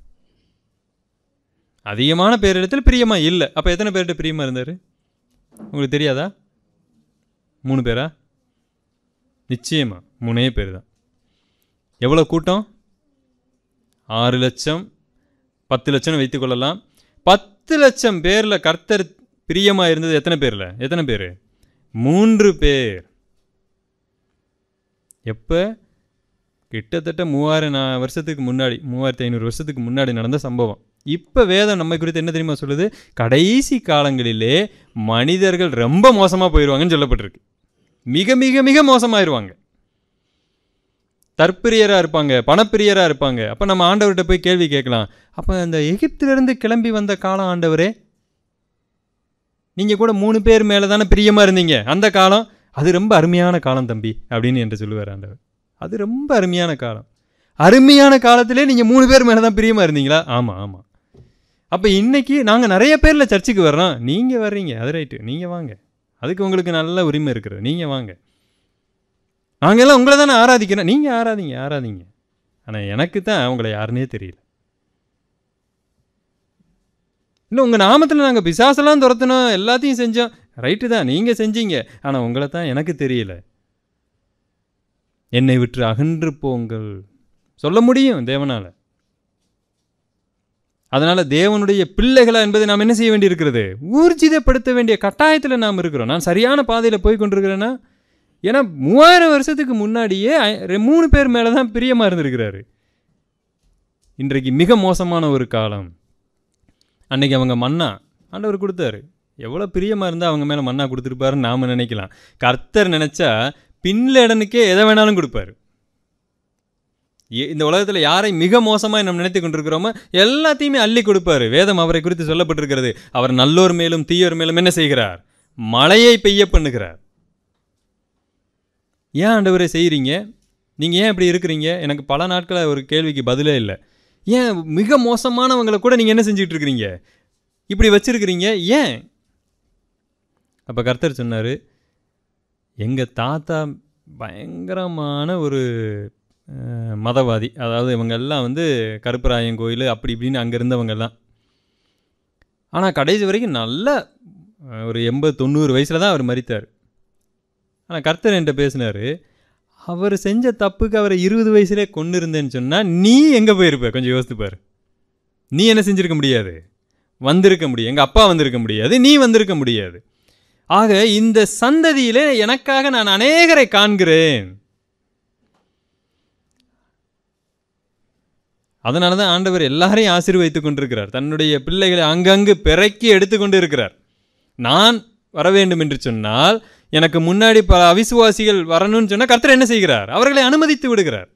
அதிகமான பேரிடத்தில் பிரியமா இல்லை அப்போ எத்தனை பேர்கிட்ட பிரியமா இருந்தார் உங்களுக்கு தெரியாதா மூணு பேரா நிச்சயமா மூணே பேர் தான் எவ்வளோ கூட்டம் ஆறு லட்சம் பத்து லட்சம் வைத்துக்கொள்ளலாம் பத்து லட்சம் பேரில் கர்த்தர் பிரியமா இருந்தது எத்தனை பேரில் எத்தனை பேர் மூன்று பேர் எப்போ கிட்டத்தட்ட மூவாயிரம் நா- வருஷத்துக்கு முன்னாடி மூவாயிரத்தி ஐநூறு வருஷத்துக்கு முன்னாடி நடந்த சம்பவம் இப்போ வேதம் நம்மை குறித்து என்ன தெரியுமா சொல்லுது கடைசி காலங்களிலே மனிதர்கள் ரொம்ப மோசமாக போயிடுவாங்கன்னு சொல்லப்பட்டிருக்கு மிக மிக மிக மோசமாயிருவாங்க தற்பிரியராக இருப்பாங்க பணப்பிரியராக இருப்பாங்க அப்போ நம்ம ஆண்டவர்கிட்ட போய் கேள்வி கேட்கலாம் அப்போ அந்த எகிப்திலிருந்து கிளம்பி வந்த காலம் ஆண்டவரே நீங்கள் கூட மூணு பேர் மேலே தானே பிரியமாக இருந்தீங்க அந்த காலம் அது ரொம்ப அருமையான காலம் தம்பி அப்படின்னு என்று சொல்லுவார் ஆண்டவர் அது ரொம்ப அருமையான காலம் அருமையான காலத்திலே நீங்கள் மூணு பேர் மேலே தான் பிரியமாக இருந்தீங்களா ஆமாம் ஆமாம் அப்போ இன்னைக்கு நாங்கள் நிறைய பேரில் சர்ச்சுக்கு வர்றோம் நீங்கள் வர்றீங்க அது ரைட்டு நீங்கள் வாங்க அதுக்கு உங்களுக்கு நல்ல உரிமை இருக்கிறது நீங்கள் வாங்க நாங்கெல்லாம் உங்களை தானே ஆராதிக்கிறோம் நீங்கள் ஆராதிங்க ஆராதிங்க ஆனால் எனக்கு தான் உங்களை யாருன்னே தெரியல இல்லை உங்கள் நாமத்தில் நாங்கள் பிசாசெல்லாம் துரத்தணும் எல்லாத்தையும் செஞ்சோம் ரைட்டு தான் நீங்கள் செஞ்சீங்க ஆனால் உங்களை தான் எனக்கு தெரியல என்னை விட்டு அகன்று போங்கள் சொல்ல முடியும் தேவனால அதனால தேவனுடைய பிள்ளைகளா என்பதை நாம் என்ன செய்ய வேண்டியிருக்கிறது ஊர்ஜிதப்படுத்த வேண்டிய கட்டாயத்தில் நாம் இருக்கிறோம் நான் சரியான பாதையில் போய் கொண்டிருக்கிறேன்னா ஏன்னா மூவாயிரம் வருஷத்துக்கு முன்னாடியே ஐ- ரெ- மூணு பேர் மேலே தான் பிரியமாக இருந்திருக்கிறாரு இன்றைக்கு மிக மோசமான ஒரு காலம் அன்னைக்கு அவங்க மன்னா ஆண்டவர் கொடுத்தாரு எவ்வளோ பிரியமாக இருந்தால் அவங்க மேலே மன்னா கொடுத்துருப்பாருன்னு நாம் நினைக்கலாம் கர்த்தர் நினச்சா பின்லேடனுக்கே எதை வேணாலும் கொடுப்பாரு எ- இந்த உலகத்தில் யாரை மிக மோசமாக நம்ம நினைத்து கொண்டிருக்கிறோமோ எல்லாத்தையுமே அள்ளி கொடுப்பாரு வேதம் அவரை குறித்து சொல்லப்பட்டிருக்கிறது அவர் நல்லோர் மேலும் தீயோர் மேலும் என்ன செய்கிறார் மழையை பெய்ய பண்ணுகிறார் ஏன் ஆண்டவரை செய்கிறீங்க நீங்கள் ஏன் இப்படி இருக்கிறீங்க எனக்கு பல நாட்களாக ஒரு கேள்விக்கு பதிலே இல்லை ஏன் மிக மோசமானவங்களை கூட நீங்கள் என்ன செஞ்சுட்டு இருக்கிறீங்க இப்படி வச்சிருக்கிறீங்க ஏன் அப்போ கர்த்தர் சொன்னார் எங்கள் தாத்தா பயங்கரமான ஒரு அஹ், மதவாதி அதாவது இவங்க எல்லாம் வந்து கருப்பராயன் கோயில் அப்படி இப்படின்னு அங்கே இருந்தவங்கெல்லாம் ஆனால் கடைசி வரைக்கும் நல்ல அஹ், ஒரு எண்பது தொண்ணூறு வயசில் தான் அவர் மரித்தார் ஆனால் கர்த்தர் என்கிட்ட பேசினார் அவர் செஞ்ச தப்புக்கு அவரை இருபது வயசுலே கொண்டு இருந்தேன்னு சொன்னால் நீ எங்கே போயிருப்ப கொஞ்சம் யோசித்து பாரு நீ என்ன செஞ்சிருக்க முடியாது வந்திருக்க முடியும் எங்கள் அப்பா வந்திருக்க முடியாது நீ வந்திருக்க முடியாது ஆக இந்த சந்ததியிலே எனக்காக நான் அநேகரை காண்கிறேன் அதனால தான் ஆண்டவர் எல்லாரையும் ஆசீர்வதித்துக் கொண்டிருக்கிறார் தன்னுடைய பிள்ளைகளை அங்கங்கு பிறக்கி எடுத்துக்கொண்டு இருக்கிறார் நான் வர வேண்டும் என்று சொன்னால் எனக்கு முன்னாடி பல அவிசுவாசிகள் வரணும்னு சொன்னால் கர்த்தர் என்ன செய்கிறார் அவர்களை அனுமதித்து விடுகிறார்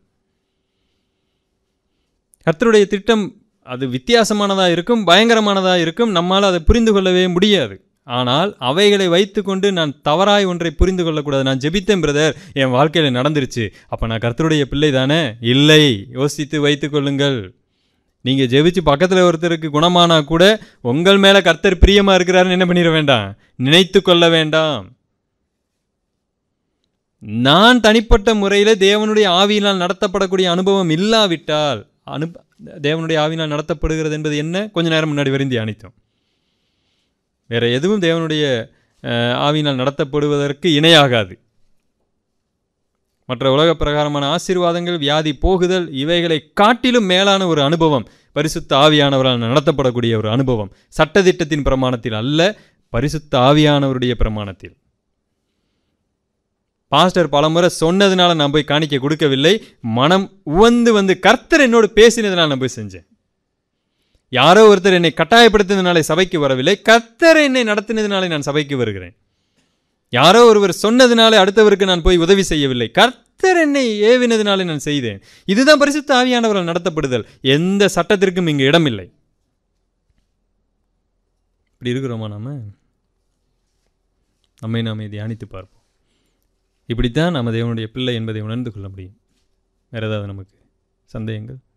கர்த்தருடைய திட்டம் அது வித்தியாசமானதாக இருக்கும் பயங்கரமானதாக இருக்கும் நம்மால் அதை புரிந்து கொள்ளவே முடியாது ஆனால் அவைகளை வைத்துக்கொண்டு நான் தவறாய் ஒன்றை புரிந்து கொள்ளக்கூடாது நான் ஜெபித்தேன் பிரதர் என் வாழ்க்கையில் நடந்துருச்சு அப்போ நான் கர்த்தருடைய பிள்ளை தானே இல்லை யோசித்து வைத்துக் கொள்ளுங்கள் நீங்கள் ஜெபிச்சு பக்கத்தில் ஒருத்தருக்கு குணமானா கூட உங்கள் மேலே கர்த்தர் பிரியமாக இருக்கிறாருன்னு என்ன பண்ணிட வேண்டாம் நினைத்து கொள்ள வேண்டாம் நான் தனிப்பட்ட முறையில் தேவனுடைய ஆவியினால் நடத்தப்படக்கூடிய அனுபவம் இல்லாவிட்டால் அனு தேவனுடைய ஆவியினால் நடத்தப்படுகிறது என்பது என்ன கொஞ்ச நேரம் முன்னாடி வரையும் தியானித்தோம் வேற எதுவும் தேவனுடைய அஹ், ஆவியினால் நடத்தப்படுவதற்கு இணையாகாது மற்ற உலக பிரகாரமான ஆசீர்வாதங்கள் வியாதி போகுதல் இவைகளை காட்டிலும் மேலான ஒரு அனுபவம் பரிசுத்த ஆவியானவரால் நடத்தப்படக்கூடிய ஒரு அனுபவம் சட்டதிட்டத்தின் பிரமாணத்தில் அல்ல பரிசுத்த ஆவியானவருடைய பிரமாணத்தில் பாஸ்டர் பலமுறை சொன்னதுனால நான் போய் காணிக்க கொடுக்கவில்லை மனம் உவந்து வந்து கர்த்தர் என்னோடு பேசினதுனால நான் போய் செஞ்சேன் யாரோ ஒருத்தர் என்னை கட்டாயப்படுத்தினதுனாலே சபைக்கு வரவில்லை கர்த்தர் என்னை நடத்தினதுனாலே நான் சபைக்கு வருகிறேன் யாரோ ஒருவர் சொன்னதுனாலே அடுத்தவருக்கு நான் போய் உதவி செய்யவில்லை கர்த்தர் என்னை ஏவினதுனாலே நான் செய்தேன் இதுதான் பரிசுத்த ஆவியானவரால் நடத்தப்படுதல் எந்த சட்டத்திற்கும் இங்கு இடமில்லை இப்படி இருக்கிறோமா நாம நம்மை நாமே தியானித்து பார்ப்போம் இப்படித்தான் நம்ம தேவனுடைய பிள்ளை என்பதை உணர்ந்து கொள்ள முடியும் வேறு ஏதாவது நமக்கு சந்தேகங்கள்